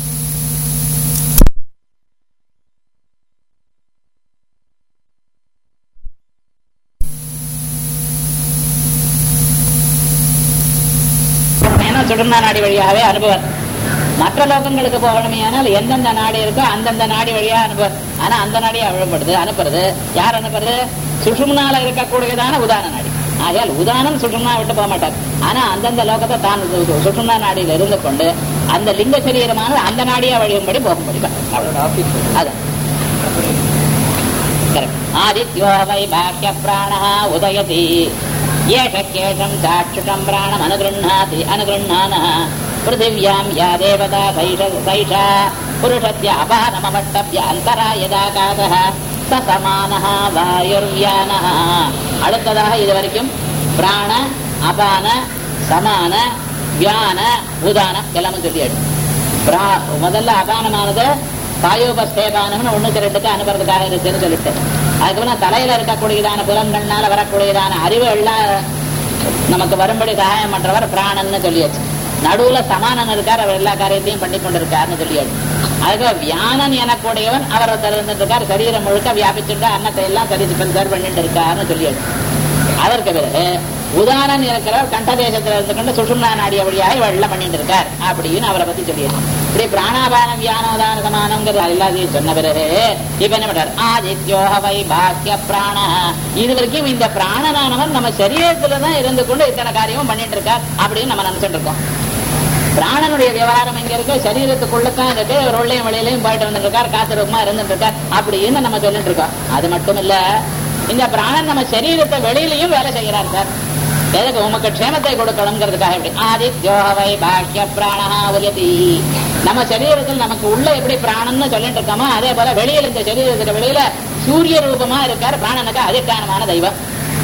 Speaker 1: ஏன்னா சுடுந்தா நாடி வழியாகவே அனுபவர் மற்ற லோகங்களுக்கு போகணுமே ஆனால் எந்தெந்த நாடு இருக்கோ அந்தந்த நாடி வழியா அனுப்புவர் ஆனா அந்த நாடியை அழுப்படுது அனுப்புறது யார் அனுப்புறது சுஷும்னால இருக்கக்கூடியதான உதான நாடி ஆகையால் உதானம் சுஷும்னா விட்டு போக மாட்டார் ஆனா அந்தந்த லோகத்தை தான் சு- சு- சுஷும்னா நாடியில் இருந்து கொண்டு அந்த லிங்க சரீரமானது அந்த நாடியா வழியும்படி போகும்படி
Speaker 2: அவரோட ஆபீஸ்
Speaker 1: அதான் Correct. ஆதித்யோ வை பாக்கிய பிராண உதயதி ஏஷ கேஷம் சாட்சுஷம் பிராணம் அனுகிருண்ணாதி அனுகிருண்ணான பிருத்திவியாம் யா தேவதா சைஷ சைஷா புருஷஸ்ய அபானமவஷ்டப்ய அந்தரா யதாகாசः ச சமானः வாயுர்வியானः அடுத்ததாக இதுவரைக்கும் பிராண அபான சமான வியான உதானம் எல்லாமே சொல்லியாடு பிரா- முதல்ல அபானமானது காயோபஸ்தேபானம்னு ஒண்ணுக்கு ரெண்டுக்கு அனுப்புறதுக்காக இருக்குன்னு சொல்லிட்டு அதுக்கப்புறம் தலையில இருக்கக்கூடியதான புலன்கள்னால வரக்கூடியதான அறிவு எல்லாம் நமக்கு வரும்படி சகாயம் பண்றவர் பிராணன்னு சொல்லியாச்சு நடுவுல சமானன் இருக்கார் அவர் எல்லா காரியத்தையும் பண்ணி கொண்டிருக்காருன்னு சொல்லியாச்சு அதுக்கு வியானன் எனக்கூடியவன் அவர் ஒருத்தர் இருந்துட்டு இருக்கார் சரீரம் முழுக்க வியாபிச்சுட்டு அன்னத்தை எல்லாம் சரி சரி பண்ணிட்டு இருக்காருன்னு சொல்லியாச்சு அதற்கு பிறகு உதாரணம் இருக்கிறவர் கண்டதேசத்துல இருந்து கொண்டு சுஷும்னா நாடிய வழியாக வெள்ளம் பண்ணிட்டு இருக்கார் அப்படின்னு அவரை பத்தி சொல்லியிருக்கோம் இப்படி பிராணாபானம் வியானோதான சமானங்கிறது எல்லாத்தையும் சொன்ன பிறகு இப்ப என்ன பண்றார் ஆதித்யோக வை பாக்கிய பிராண இது வரைக்கும் இந்த பிராணனானவன் நம்ம சரீரத்துல தான் இருந்து கொண்டு இத்தனை காரியமும் பண்ணிட்டு இருக்கார் அப்படின்னு நம்ம நினைச்சிட்டு இருக்கோம் பிராணனுடைய விவகாரம் எங்க இருக்கு சரீரத்துக்குள்ளதான் இருக்கு ஒரு உள்ளையும் வெளியிலையும் போயிட்டு வந்துட்டு இருக்கார் காத்திரமா இருந்துட்டு இருக்கார் அப்படின்னு நம்ம சொல்லிட்டு இருக்கோம் அது மட்டும் இல்ல இந்த பிராணன் நம்ம சரீரத்தை வெளியிலையும் வேலை செய்கிறார் சார் எதுக்கு உமக்கு க்ஷேமத்தை கொடுக்கணுங்கிறதுக்காக எப்படி ஆதித்யோவை பாக்கிய பிராணஹா உயதி நம்ம சரீரத்தில் நமக்கு உள்ள எப்படி பிராணன்னு சொல்லிட்டு இருக்கோமோ அதே போல வெளியில இந்த சரீரத்துக்கு வெளியில சூரிய ரூபமா இருக்கார் பிராணனுக்கு அதிஷ்டானமான தெய்வம்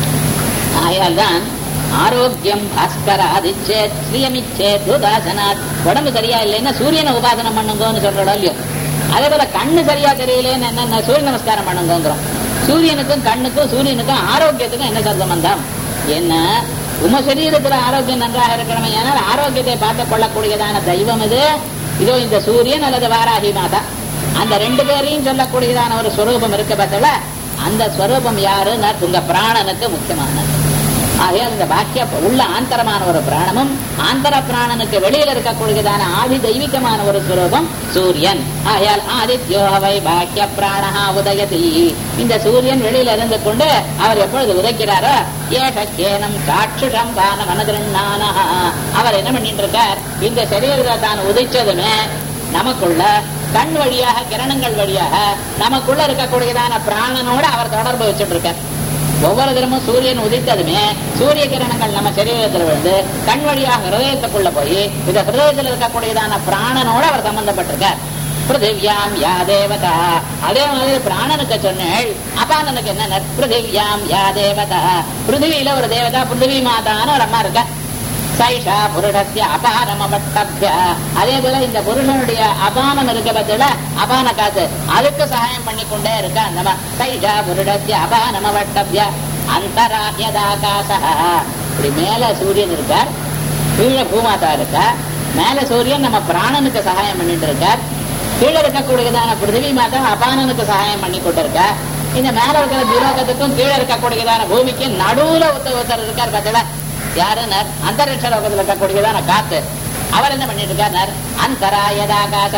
Speaker 1: ஆயால் தான் ஆரோக்கியம் பாஸ்கராதிச்சே ஸ்ரீயமிச்சே துதாசனாத் உடம்பு சரியா இல்லைன்னா சூரியனை உபாசனம் பண்ணுங்கன்னு சொல்றோம் இல்லையோ அதே போல கண்ணு சரியா தெரியலேன்னு என்ன சூரிய நமஸ்காரம் பண்ணுங்கிறோம் சூரியனுக்கும் கண்ணுக்கும் சூரியனுக்கும் ஆரோக்கியத்துக்கும் என்ன சார் சம்பந்தம் என்ன உம சரீரத்துல ஆரோக்கியம் நன்றாக இருக்கணும் ஏனால் ஆரோக்கியத்தை பார்த்துக் கொள்ளக்கூடியதான தெய்வம் இது இதோ இந்த சூரியன் அல்லது வாராகி மாதா அந்த ரெண்டு பேரையும் சொல்லக்கூடியதான ஒரு ஸ்வரூபம் இருக்க பார்த்தல அந்த ஸ்வரூபம் யாருன்னா உங்க பிராணனுக்கு முக்கியமானது ஆகையால் இந்த பாக்கிய உள்ள ஆந்தரமான ஒரு பிராணமும் ஆந்தர பிராணனுக்கு வெளியில இருக்கக்கூடியதான ஆதி தெய்வீகமான ஒரு சுரூபம் சூரியன் ஆகையால் ஆதித்யோவை பாக்கிய பிராணஹா உதயதி இந்த சூரியன் வெளியில இருந்து கொண்டு அவர் எப்பொழுது உதைக்கிறாரோ ஏஷக்கேனம் சாட்சுஷம் பானம் அனதிருண்ணானஹா அவர் என்ன பண்ணிட்டு இருக்கார் இந்த சரீரத்தை தான் உதைச்சதுமே நமக்குள்ள கண் வழியாக கிரணங்கள் வழியாக நமக்குள்ள இருக்கக்கூடியதான பிராணனோட அவர் தொடர்பு வச்சுட்டு இருக்கார் ஒவ்வொரு தினமும் சூரியன் உதித்ததுமே சூரிய கிரணங்கள் நம்ம சரீரத்தில் விழுந்து கண் வழியாக ஹிருதயத்துக்குள்ள போய் இந்த ஹிருதயத்தில் இருக்கக்கூடியதான பிராணனோட அவர் சம்பந்தப்பட்டிருக்கார் பிருத்திவியாம் யா தேவதா அதே மாதிரி பிராணனுக்கு சொன்னேள் அபானனுக்கு என்ன பிருத்திவியாம் யா தேவதா பிருத்திவியில ஒரு தேவதா பிருத்திவி மாதான்னு ஒரு அம்மா இருக்கா சைஷா புருடஸ்ய அபானமபட்டப்ய அதே போல இந்த புருஷனுடைய அபானம் இருக்க பத்தில அபான காத்து அதுக்கு சகாயம் பண்ணி கொண்டே இருக்க அந்த மா- சைஷா புருடஸ்ய அபானமபட்டப்ய அந்தராயதாகாச இப்படி மேல சூரியன் இருக்கார் கீழே பூமாதா இருக்கா மேல சூரியன் நம்ம பிராணனுக்கு சகாயம் பண்ணிட்டு இருக்கார் கீழே இருக்கக்கூடியதான பிருத்திவி மாதா அபானனுக்கு சகாயம் பண்ணி கொண்டிருக்கா இந்த மேல இருக்கிற துலோகத்துக்கும் கீழே இருக்கக்கூடியதான பூமிக்கு நடுவுல ஒருத்தர் ஒருத்தர் இருக்கார் பார்த்தல யாருனர் அந்தரிக்ஷ லோகத்துல இருக்கக்கூடியதான காத்து அவர் என்ன பண்ணிட்டு இருக்கார் அந்தராயதாகாச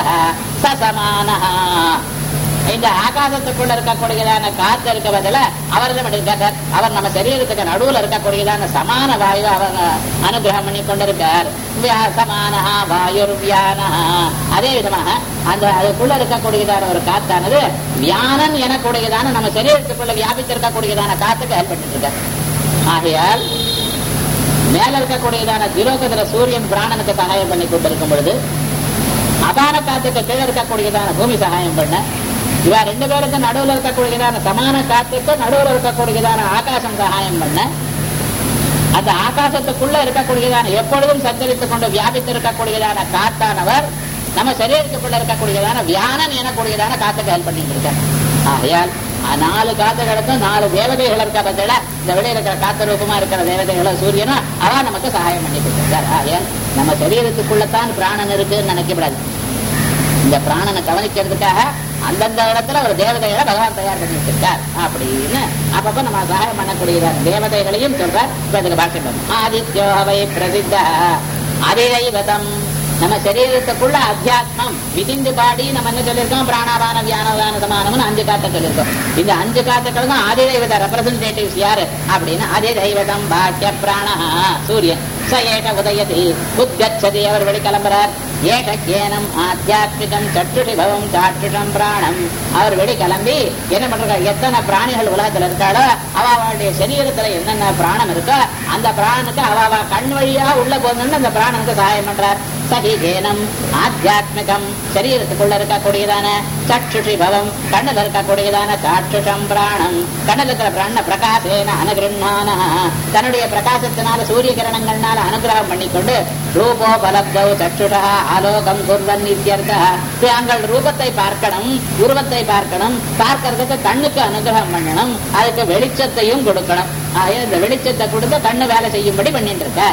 Speaker 1: சசமானஹா இந்த ஆகாசத்துக்குள்ள இருக்கக்கூடியதான காத்து இருக்க பதில அவர் என்ன பண்ணிருக்கார் அவர் நம்ம சரீரத்துக்கு நடுவுல இருக்கக்கூடியதான சமான வாயு அவர் அனுகிரகம் பண்ணி கொண்டிருக்கார் வியா- சமானஹா வாயுர் வியானஹா அதே விதமாக அந்த அதுக்குள்ள இருக்கக்கூடியதான ஒரு காத்தானது வியானன் எனக்கூடியதான நம்ம சரீரத்துக்குள்ள வியாபித்திருக்கக்கூடியதான காத்துக்கு ஹெல்ப் பண்ணிட்டு இருக்கார் ஆகையால் மேல இருக்கக்கூடியதான திலோகத்துல சூரியன் பிராணனுக்கு சகாயம் பண்ணி கொண்டிருக்கும் பொழுது அபான காத்துக்கு கீழே இருக்கக்கூடியதான பூமி சகாயம் பண்ண இவ ரெண்டு பேருக்கு நடுவுல இருக்கக்கூடியதான சமான காத்துக்கு நடுவுல இருக்கக்கூடியதான ஆகாசம் சகாயம் பண்ண அந்த ஆகாசத்துக்குள்ள இருக்கக்கூடியதான எப்பொழுதும் சஞ்சரித்துக் கொண்டு வியாபித்து இருக்கக்கூடியதான காத்தானவர் நம்ம சரீரத்துக்குள்ள இருக்கக்கூடியதான வியானன் எனக்கூடியதான காத்துக்கு ஹெல்ப் பண்ணிட்டு இருக்கார் ஆகையால் அஹ், நாலு காத்துகளுக்கும் நாலு தேவதைகள் இருக்க பத்தில இந்த வெளியில இருக்கிற காத்த ரூபமா இருக்கிற தேவதைகளும் சூரியனும் அவ நமக்கு சகாயம் பண்ணி கொடுத்திருக்கார் ஆகையால் நம்ம சரீரத்துக்குள்ளத்தான் பிராணன் இருக்குன்னு நினைக்கப்படாது இந்த பிராணனை கவனிக்கிறதுக்காக அந்தந்த இடத்துல ஒரு தேவதைகளை பகவான் தயார் பண்ணி வச்சிருக்கார் அப்படின்னு அப்பப்ப நம்ம சகாயம் பண்ணக்கூடிய தேவதைகளையும் சொல்றார் இப்ப இதுக்கு பாக்கியம் ஆதித்யோவை பிரசித்த அதிரைவதம் நம்ம சரீரத்துக்குள்ள அத்தியாத்மம் விதிந்து பாடி நம்ம என்ன சொல்லியிருக்கோம் பிராணாபான வியானதான சமானம்னு அஞ்சு காத்த சொல்லியிருக்கோம் இந்த அஞ்சு காத்துக்கள் தான் ஆதிரைவத ரெப்ரசன்டேட்டிவ்ஸ் யாரு அப்படின்னு அதிரைவதம் பாக்கிய பிராணா சூரியன் ச ஏஷ உதயதி உத்கச்சதி அவர் வெளிக்கிளம்புறார் ஏஷ கேனம் ஆத்தியாத்மிகம் சற்றுஷி பவம் சாற்றுஷம் பிராணம் அவர் வெளி கிளம்பி என்ன பண்றாரு எத்தனை பிராணிகள் உலகத்துல இருக்காளோ அவ அவளுடைய சரீரத்துல என்னென்ன பிராணம் இருக்கோ அந்த பிராணனுக்கு அவ அவ கண் வழியா உள்ள போகணும்னு அந்த பிராணனுக்கு சகாயம் பண்றார் சகி கேனம் ஆத்தியாத்மிகம் சரீரத்துக்குள்ள இருக்கக்கூடியதான சற்றுஷி பவம் கண்ணுல இருக்கக்கூடியதான சாற்றுஷம் பிராணம் கண்ணுல இருக்கிற பிராண பிரகாசேன அனுகிருண்ணான தன்னுடைய பிரகாசத்தினால சூரிய கிரணங்கள்னால அனுகிரகம் பண்ணிக்கொண்டு ரூபோ பலப்தௌ சற்றுஷா ஆலோகம் குர்வன் இத்தியர்த்த தாங்கள் ரூபத்தை பார்க்கணும் உருவத்தை பார்க்கணும் பார்க்கறதுக்கு கண்ணுக்கு அனுகிரகம் பண்ணணும் அதுக்கு வெளிச்சத்தையும் கொடுக்கணும் ஆக இந்த வெளிச்சத்தை கொடுத்து கண்ணு வேலை செய்யும்படி பண்ணிட்டு இருக்க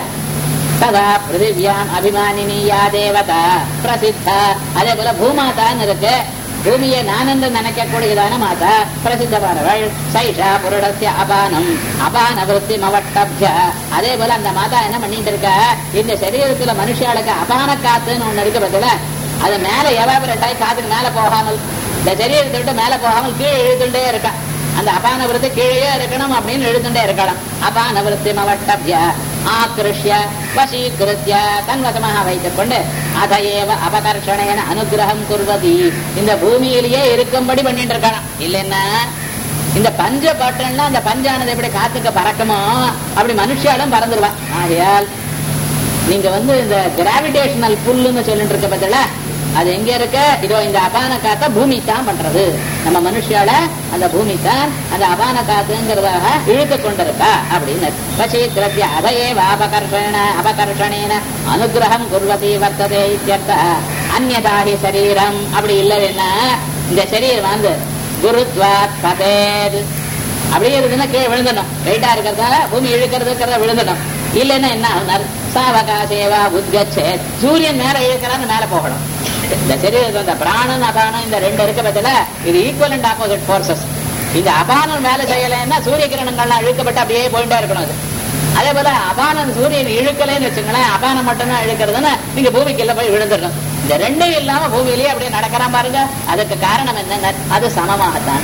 Speaker 1: ததா பிருத்திவியாம் அபிமானினி யா தேவதா பிரசித்த அதே போல பூமாதான்னு இருக்கு பூமியை நான் என்று நினைக்கக்கூடியதான மாதா பிரசித்தமானவள் சைஷா புருடஸ்ய அபானம் அபான விருத்தி மவட்டப்ய அதே போல அந்த மாதா என்ன பண்ணிட்டு இருக்கா இந்த சரீரத்துல மனுஷாளுக்கு அபான காத்துன்னு ஒண்ணு இருக்கு பதில அது மேல எவாபரேட் ஆகி காத்துக்கு மேல போகாமல் இந்த சரீரத்தை விட்டு மேல போகாமல் கீழே இழுத்துட்டே இருக்கா அந்த அபான விருத்தி கீழே இருக்கணும் அப்படின்னு எழுதுண்டே இருக்கலாம் அபான விருத்தி மவட்டபிய ஆக்கிருஷ்ய வசீகிருத்திய தன்வசமாக வைத்துக் கொண்டு அதையேவ அபகர்ஷணேன அனுகிரகம் குர்வதி இந்த பூமியிலேயே இருக்கும்படி பண்ணிட்டு இருக்கலாம் இல்லைன்னா இந்த பஞ்ச பட்டன்னா அந்த பஞ்சானது எப்படி காத்துக்கு பறக்குமோ அப்படி மனுஷியாலும் பறந்துருவா ஆகையால் நீங்க வந்து இந்த கிராவிடேஷனல் புல்லுன்னு சொல்லிட்டு இருக்க பத்தில அது எங்க இருக்கு இதோ இந்த அபான காத்த பூமி தான் பண்றது நம்ம மனுஷால அந்த பூமி தான் அந்த அபான காத்துங்கிறதாக இழுத்து கொண்டிருக்கா அப்படின்னு வசீத்திரத்திய அதையே அபகர்ஷண அபகர்ஷணேன அனுகிரகம் குர்வதி வர்த்ததே இத்தியர்த்த அந்நதாகி சரீரம் அப்படி இல்லைன்னா இந்த சரீரம் வந்து குருத்வா பதேது அப்படியே இருக்குன்னா கீழே விழுந்துடும் ரைட்டா இருக்கிறதால பூமி இழுக்கிறதுங்கிறத விழுந்துடும் இல்லைன்னா என்ன ஆகுனார் சாவகா சேவா உத்கச்சே சூரியன் மேல இழுக்கிறான்னு மேல போகணும் இந்த சரீரத்தில் இந்த பிராணன் அபானம் இந்த ரெண்டு இருக்க பட்சத்துல இது ஈக்குவலண்ட் ஆப்போசிட் ஃபோர்சஸ் இந்த அபானம் வேலை செய்யலைன்னா சூரிய கிரணங்கள்லாம் இழுக்கப்பட்டு அப்படியே போயிட்டே இருக்கணும் அது அதே போல அபானம் சூரியன் இழுக்கலைன்னு வச்சுங்களேன் அபானம் மட்டும்தான் இழுக்கிறதுன்னா நீங்க பூமிக்கு எல்லாம் போய் விழுந்துடணும் இந்த ரெண்டும் இல்லாம பூமியிலேயே அப்படியே நடக்கிறான் பாருங்க அதுக்கு காரணம் என்னன்னா அது சமமாகத்தான்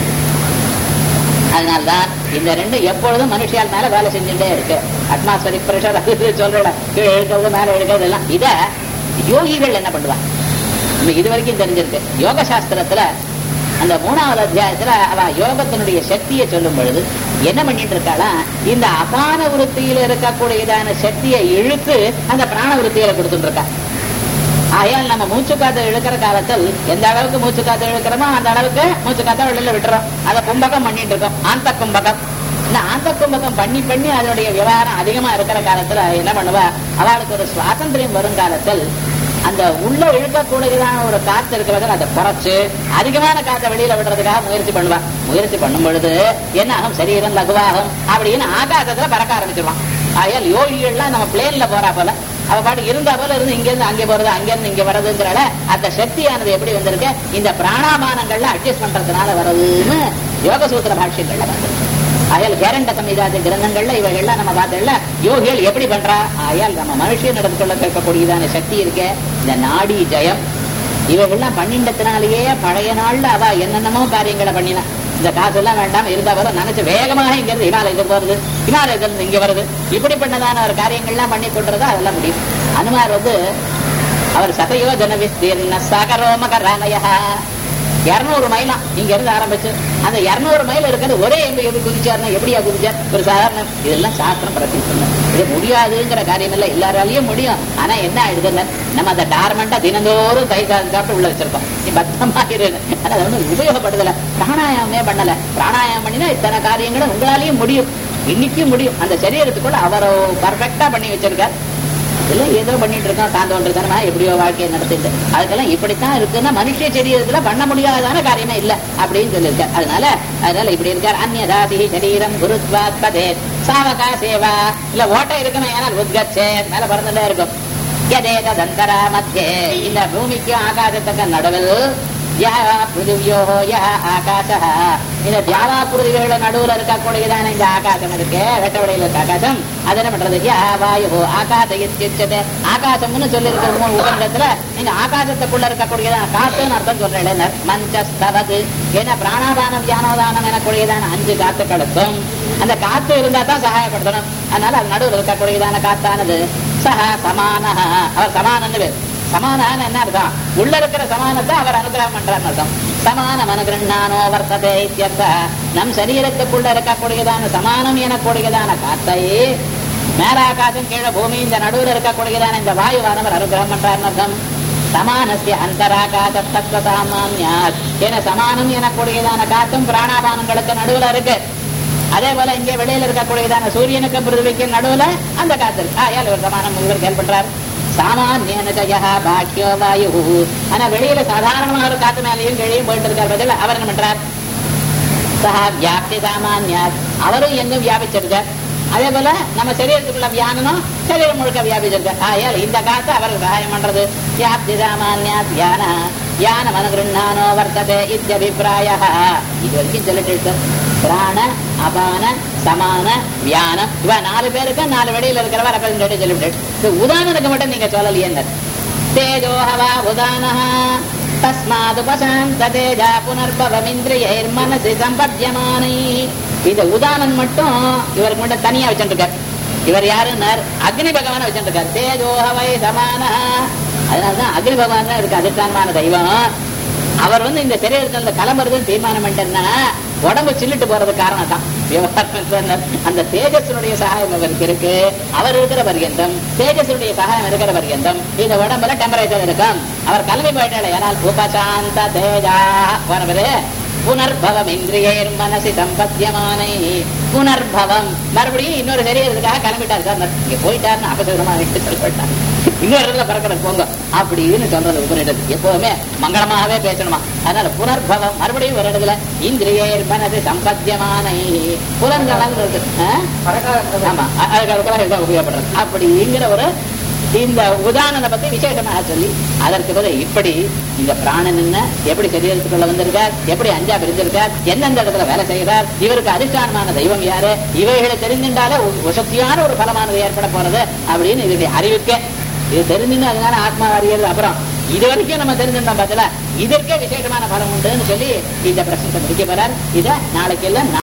Speaker 1: அதனால்தான் இந்த ரெண்டு எப்பொழுதும் மனுஷியால் மேல வேலை செஞ்சுட்டே இருக்கு அட்மாஸ்பரிக் பிரஷர் அது இது சொல்றல கீழே இழுக்கிறது மேல இழுக்கிறது எல்லாம் இத யோகிகள் என்ன பண்ணுவாங்க நம்ம இது வரைக்கும் தெரிஞ்சிருக்கு யோக சாஸ்திரத்துல அந்த மூணாவது அத்தியாயத்துல அவ யோகத்தினுடைய சக்தியை சொல்லும் பொழுது என்ன பண்ணிட்டு இருக்காளா இந்த அபான விருத்தியில இருக்கக்கூடியதான சக்தியை இழுத்து அந்த பிராண விருத்தியில கொடுத்துட்டு இருக்கா ஆயால் நம்ம மூச்சு காத்து இழுக்கிற காலத்தில் எந்த அளவுக்கு மூச்சு காத்து இழுக்கிறோமோ அந்த அளவுக்கு மூச்சு காத்த வெளியில விட்டுறோம் அதை கும்பகம் பண்ணிட்டு இருக்கோம் ஆந்த கும்பகம் இந்த ஆந்த கும்பகம் பண்ணி பண்ணி அதனுடைய விவகாரம் அதிகமா இருக்கிற காலத்துல என்ன பண்ணுவா அவளுக்கு ஒரு சுவாதந்திரியம் வரும் காலத்தில் அந்த உள்ள இழுக்கக்கூடியதான ஒரு காத்து இருக்கிறத அதை குறைச்சு அதிகமான காத்தை வெளியில விடுறதுக்காக முயற்சி பண்ணுவா முயற்சி பண்ணும் பொழுது என்ன ஆகும் சரீரம் லகுவாகும் அப்படின்னு ஆகாசத்துல பறக்க ஆரம்பிச்சிருவான் ஆகையால் யோகிகள்லாம் நம்ம பிளேன்ல போறா போல அவ பாட்டு இருந்தா போல இருந்து இங்க இருந்து அங்கே போறது அங்க இருந்து இங்க வர்றதுங்கிறால அந்த சக்தியானது எப்படி வந்திருக்கு இந்த பிராணாபானங்கள்ல அட்ஜஸ்ட் பண்றதுனால வருதுன்னு யோக சூத்திர பாஷ்யங்கள்ல வந்திருக்கு ஆயால் கேரண்ட சம்ஹிதாதி கிரந்தங்கள்ல இவைகள்லாம் நம்ம பார்த்தோம்ல யோகிகள் எப்படி பண்றா ஆயால் நம்ம மனுஷன் நடந்துகொள்ள கேட்கக்கூடியதான சக்தி இருக்கே இந்த நாடி ஜெயம் இவைகள்லாம் பண்ணிண்டத்தினாலேயே பழைய நாள்ல அவ என்னென்னமோ காரியங்களை பண்ணினா இந்த காசு எல்லாம் வேண்டாம் இருந்தா போல நினைச்சு வேகமாக இங்க இருந்து இமாலயத்துக்கு போறது இமாலயத்துல இருந்து இங்க வருது இப்படிப்பட்டதான ஒரு காரியங்கள்லாம் பண்ணி கொண்டுறதா அதெல்லாம் முடியும் அனுமார் வந்து அவர் சதயோஜன விஸ்தீர்ண சகரோமகராலயா இருநூறு மைலாம் இங்க இருந்து ஆரம்பிச்சு அந்த இருநூறு மைல் இருக்கிறது ஒரே எங்க எப்படி குதிச்சாருன்னா எப்படியா குதிச்சார் ஒரு சாதாரண இதெல்லாம் சாஸ்திரம் பிரதி சொன்ன இது முடியாதுங்கிற காரியம் இல்ல எல்லாராலையும் முடியும் ஆனா என்ன ஆயிடுதுன்னு நம்ம அந்த டார்மெண்டா தினந்தோறும் கை கால் சாப்பிட்டு உள்ள வச்சிருக்கோம் நீ பத்திரமா இரு ஆனா அது ஒண்ணும் உபயோகப்படுதல பிராணாயாமமே பண்ணல பிராணாயாமம் பண்ணினா இத்தனை காரியங்களும் உங்களாலையும் முடியும் இன்னைக்கும் முடியும் அந்த சரீரத்துக்குள்ள அவர் பர்ஃபெக்டா பண்ணி வச்சிருக்கார் இதெல்லாம் ஏதோ பண்ணிட்டு இருக்கோம் தாந்தோன்றதுனா எப்படியோ வாழ்க்கையை நடத்திட்டு அதுக்கெல்லாம் இப்படித்தான் இருக்குன்னா மனுஷ சரீரத்துல பண்ண முடியாதான காரியமே இல்ல அப்படின்னு சொல்லியிருக்கார் அதனால அதனால இப்படி இருக்கார் அந்நதாசி சரீரம் குருத்வாத் பதே சாவகா சேவா இல்ல ஓட்டை இருக்குமே ஏனால் உத்கச்சே மேல பறந்துட்டே இருக்கும் யதேக தந்தரா மத்தியே இந்த பூமிக்கும் ஆகாசத்துக்கு நடுவில் யா பிருதிவியோ யா ஆகாச இந்த தியாவா புருதிகளோட நடுவுல இருக்கக்கூடியதான இந்த ஆகாசம் இருக்கு வெட்டவடையில இருக்க ஆகாசம் அது என்ன பண்றது யா வாயு ஆகாச இத்தியுச்சதே ஆகாசம்னு சொல்லி இருக்கிற மூணு உபநிடத்துல நீங்க ஆகாசத்துக்குள்ள இருக்கக்கூடியதான காத்துன்னு அர்த்தம் சொல்றேன் மஞ்சஸ்தவது ஏன்னா பிராணாதானம் தியானோதானம் எனக்கூடியதான அஞ்சு காத்துக்களுக்கும் அந்த காத்து இருந்தா தான் சகாயப்படுத்தணும் அதனால அது நடுவில் இருக்கக்கூடியதான காத்தானது சஹ சமான அவர் சமானன்னு பேர் சமானான என்ன அர்த்தம் உள்ள இருக்கிற சமானத்தை அவர் அனுகிரகம் பண்றாருன்னு அர்த்தம் சமானம் அனுகிரண்ணானோ வர்த்ததே இத்தியர்த்த நம் சரீரத்துக்குள்ள இருக்கக்கூடியதான சமானம் எனக்கூடியதான காத்தை மேல ஆகாசம் கீழே பூமி இந்த நடுவில் இருக்கக்கூடியதான இந்த வாயுவானவர் அனுகிரகம் பண்றாருன்னு அர்த்தம் சமானஸ்ய அந்தராகாச தத்துவ சாமான்யாத் என சமானம் எனக்கூடியதான காத்தும் பிராணாபானங்களுக்கு நடுவுல இருக்கு அதே போல இங்கே வெளியில இருக்கக்கூடியதான சூரியனுக்கு பிருதிவிக்கு நடுவுல அந்த காத்து இருக்கு ஆயால் ஒரு சமானம் இவர் கேள்விப்பட்டார் சாமானியன ஜயா பாக்கியோ வாயு ஆனா வெளியில சாதாரணமான ஒரு காத்து மேலேயும் கீழையும் போயிட்டு இருக்கார் பதில் அவர் என்ன பண்றார் சஹா வியாப்தி சாமானியா அவரும் எங்கும் வியாபிச்சிருக்கார் அதே போல நம்ம சரீரத்துக்குள்ள வியானனும் சரீரம் முழுக்க வியாபிச்சிருக்கார் ஆயால் இந்த காத்து அவருக்கு சகாயம் பண்றது வியாப்தி சாமானியா தியான தியான மனகிருண்ணானோ வர்த்ததே இத்தியபிப்பிராய இது வரைக்கும் சொல்லிட்டு இருக்கார் பிராண அபான சமான வியானம் இவ நாலு பேருக்கு நாலு வெளியில இருக்கிறவ ரெப்ரசன்டேட்டிவ் சொல்லிவிட்டு உதாரணத்துக்கு மட்டும் நீங்க சொல்லலையே தேஜோ ஹவா உதானஹ தஸ்மாதுபசாந்த தேஜா புனர்பவமிந்திரியைர்மனசி சம்பத்தியமானை இந்த உதானம் மட்டும் இவருக்கு மட்டும் தனியா வச்சுருக்கார் இவர் யாருன்னார் அக்னி பகவான வச்சுருக்கார் தேஜோஹவை சமான அதனாலதான் அக்னி பகவான் தான் இருக்கு அதிஷ்டானமான தெய்வம் அவர் வந்து இந்த சரீரத்துல கிளம்புறதுன்னு தீர்மானம் பண்ணிட்டேன்னா உடம்பு சில்லிட்டு போறது காரணம் தான் விவகாரம் சொன்னார். அந்த தேஜஸனுடைய சகாயம் அவருக்கு இருக்கு அவர் இருக்கிற பர்யந்தம் தேஜஸுடைய சகாயம் இருக்கிற பர்யந்தம் இந்த உடம்புல டெம்பரேச்சர் இருக்கும் அவர் கிளம்பி போயிட்டாலே ஏனால் உபசாந்த தேஜா போனவரு புனர்பவம் இந்திரியர் மனசி சம்பத்தியமானை புனர்பவம் மறுபடியும் இன்னொரு சரீரத்துக்காக கிளம்பிட்டார் சார் இங்க போயிட்டாருன்னு அபசகரமா எடுத்து சொல்லிட்டார் இன்னொரு இடத்துல பறக்கிறது போங்க அப்படின்னு சொல்றது உபரிடத்து எப்பவுமே மங்களமாகவே பேசணுமா அதனால புனர்பவம் மறுபடியும் ஒரு இடத்துல இந்திரியர் மனசு சம்பத்தியமானை புலன்கள் இருக்கு ஆ? ஆமா அ- அதுக்காக இதுதான் உபயோகப்படுறது அப்படிங்கிற ஒரு இந்த உதாரணத்தை பத்தி விசேஷமாக சொல்லி அதற்கு பதில் இப்படி இந்த பிராணன் என்ன எப்படி சரீரத்துக்குள்ள வந்திருக்கார் எப்படி அஞ்சா பிரிஞ்சிருக்கார் எந்தெந்த இடத்துல வேலை செய்கிறார் இவருக்கு அதிஷ்டானமான தெய்வம் யாரு இவைகளை தெரிஞ்சின்றாலே ஒரு வசதியான ஒரு பலமானது ஏற்பட போறது அப்படின்னு இதனுடைய அறிவிக்க இது தெரிஞ்சுன்னு அதனால ஆத்மா அறியறது அப்புறம் இது வரைக்கும் நம்ம தெரிஞ்சிருந்தோம் பார்த்தல இதற்கே விசேஷமான பலம் உண்டுன்னு சொல்லி இந்த பிரச்சனை முடிக்க போறார் இதை நாளைக்கு எல்லாம்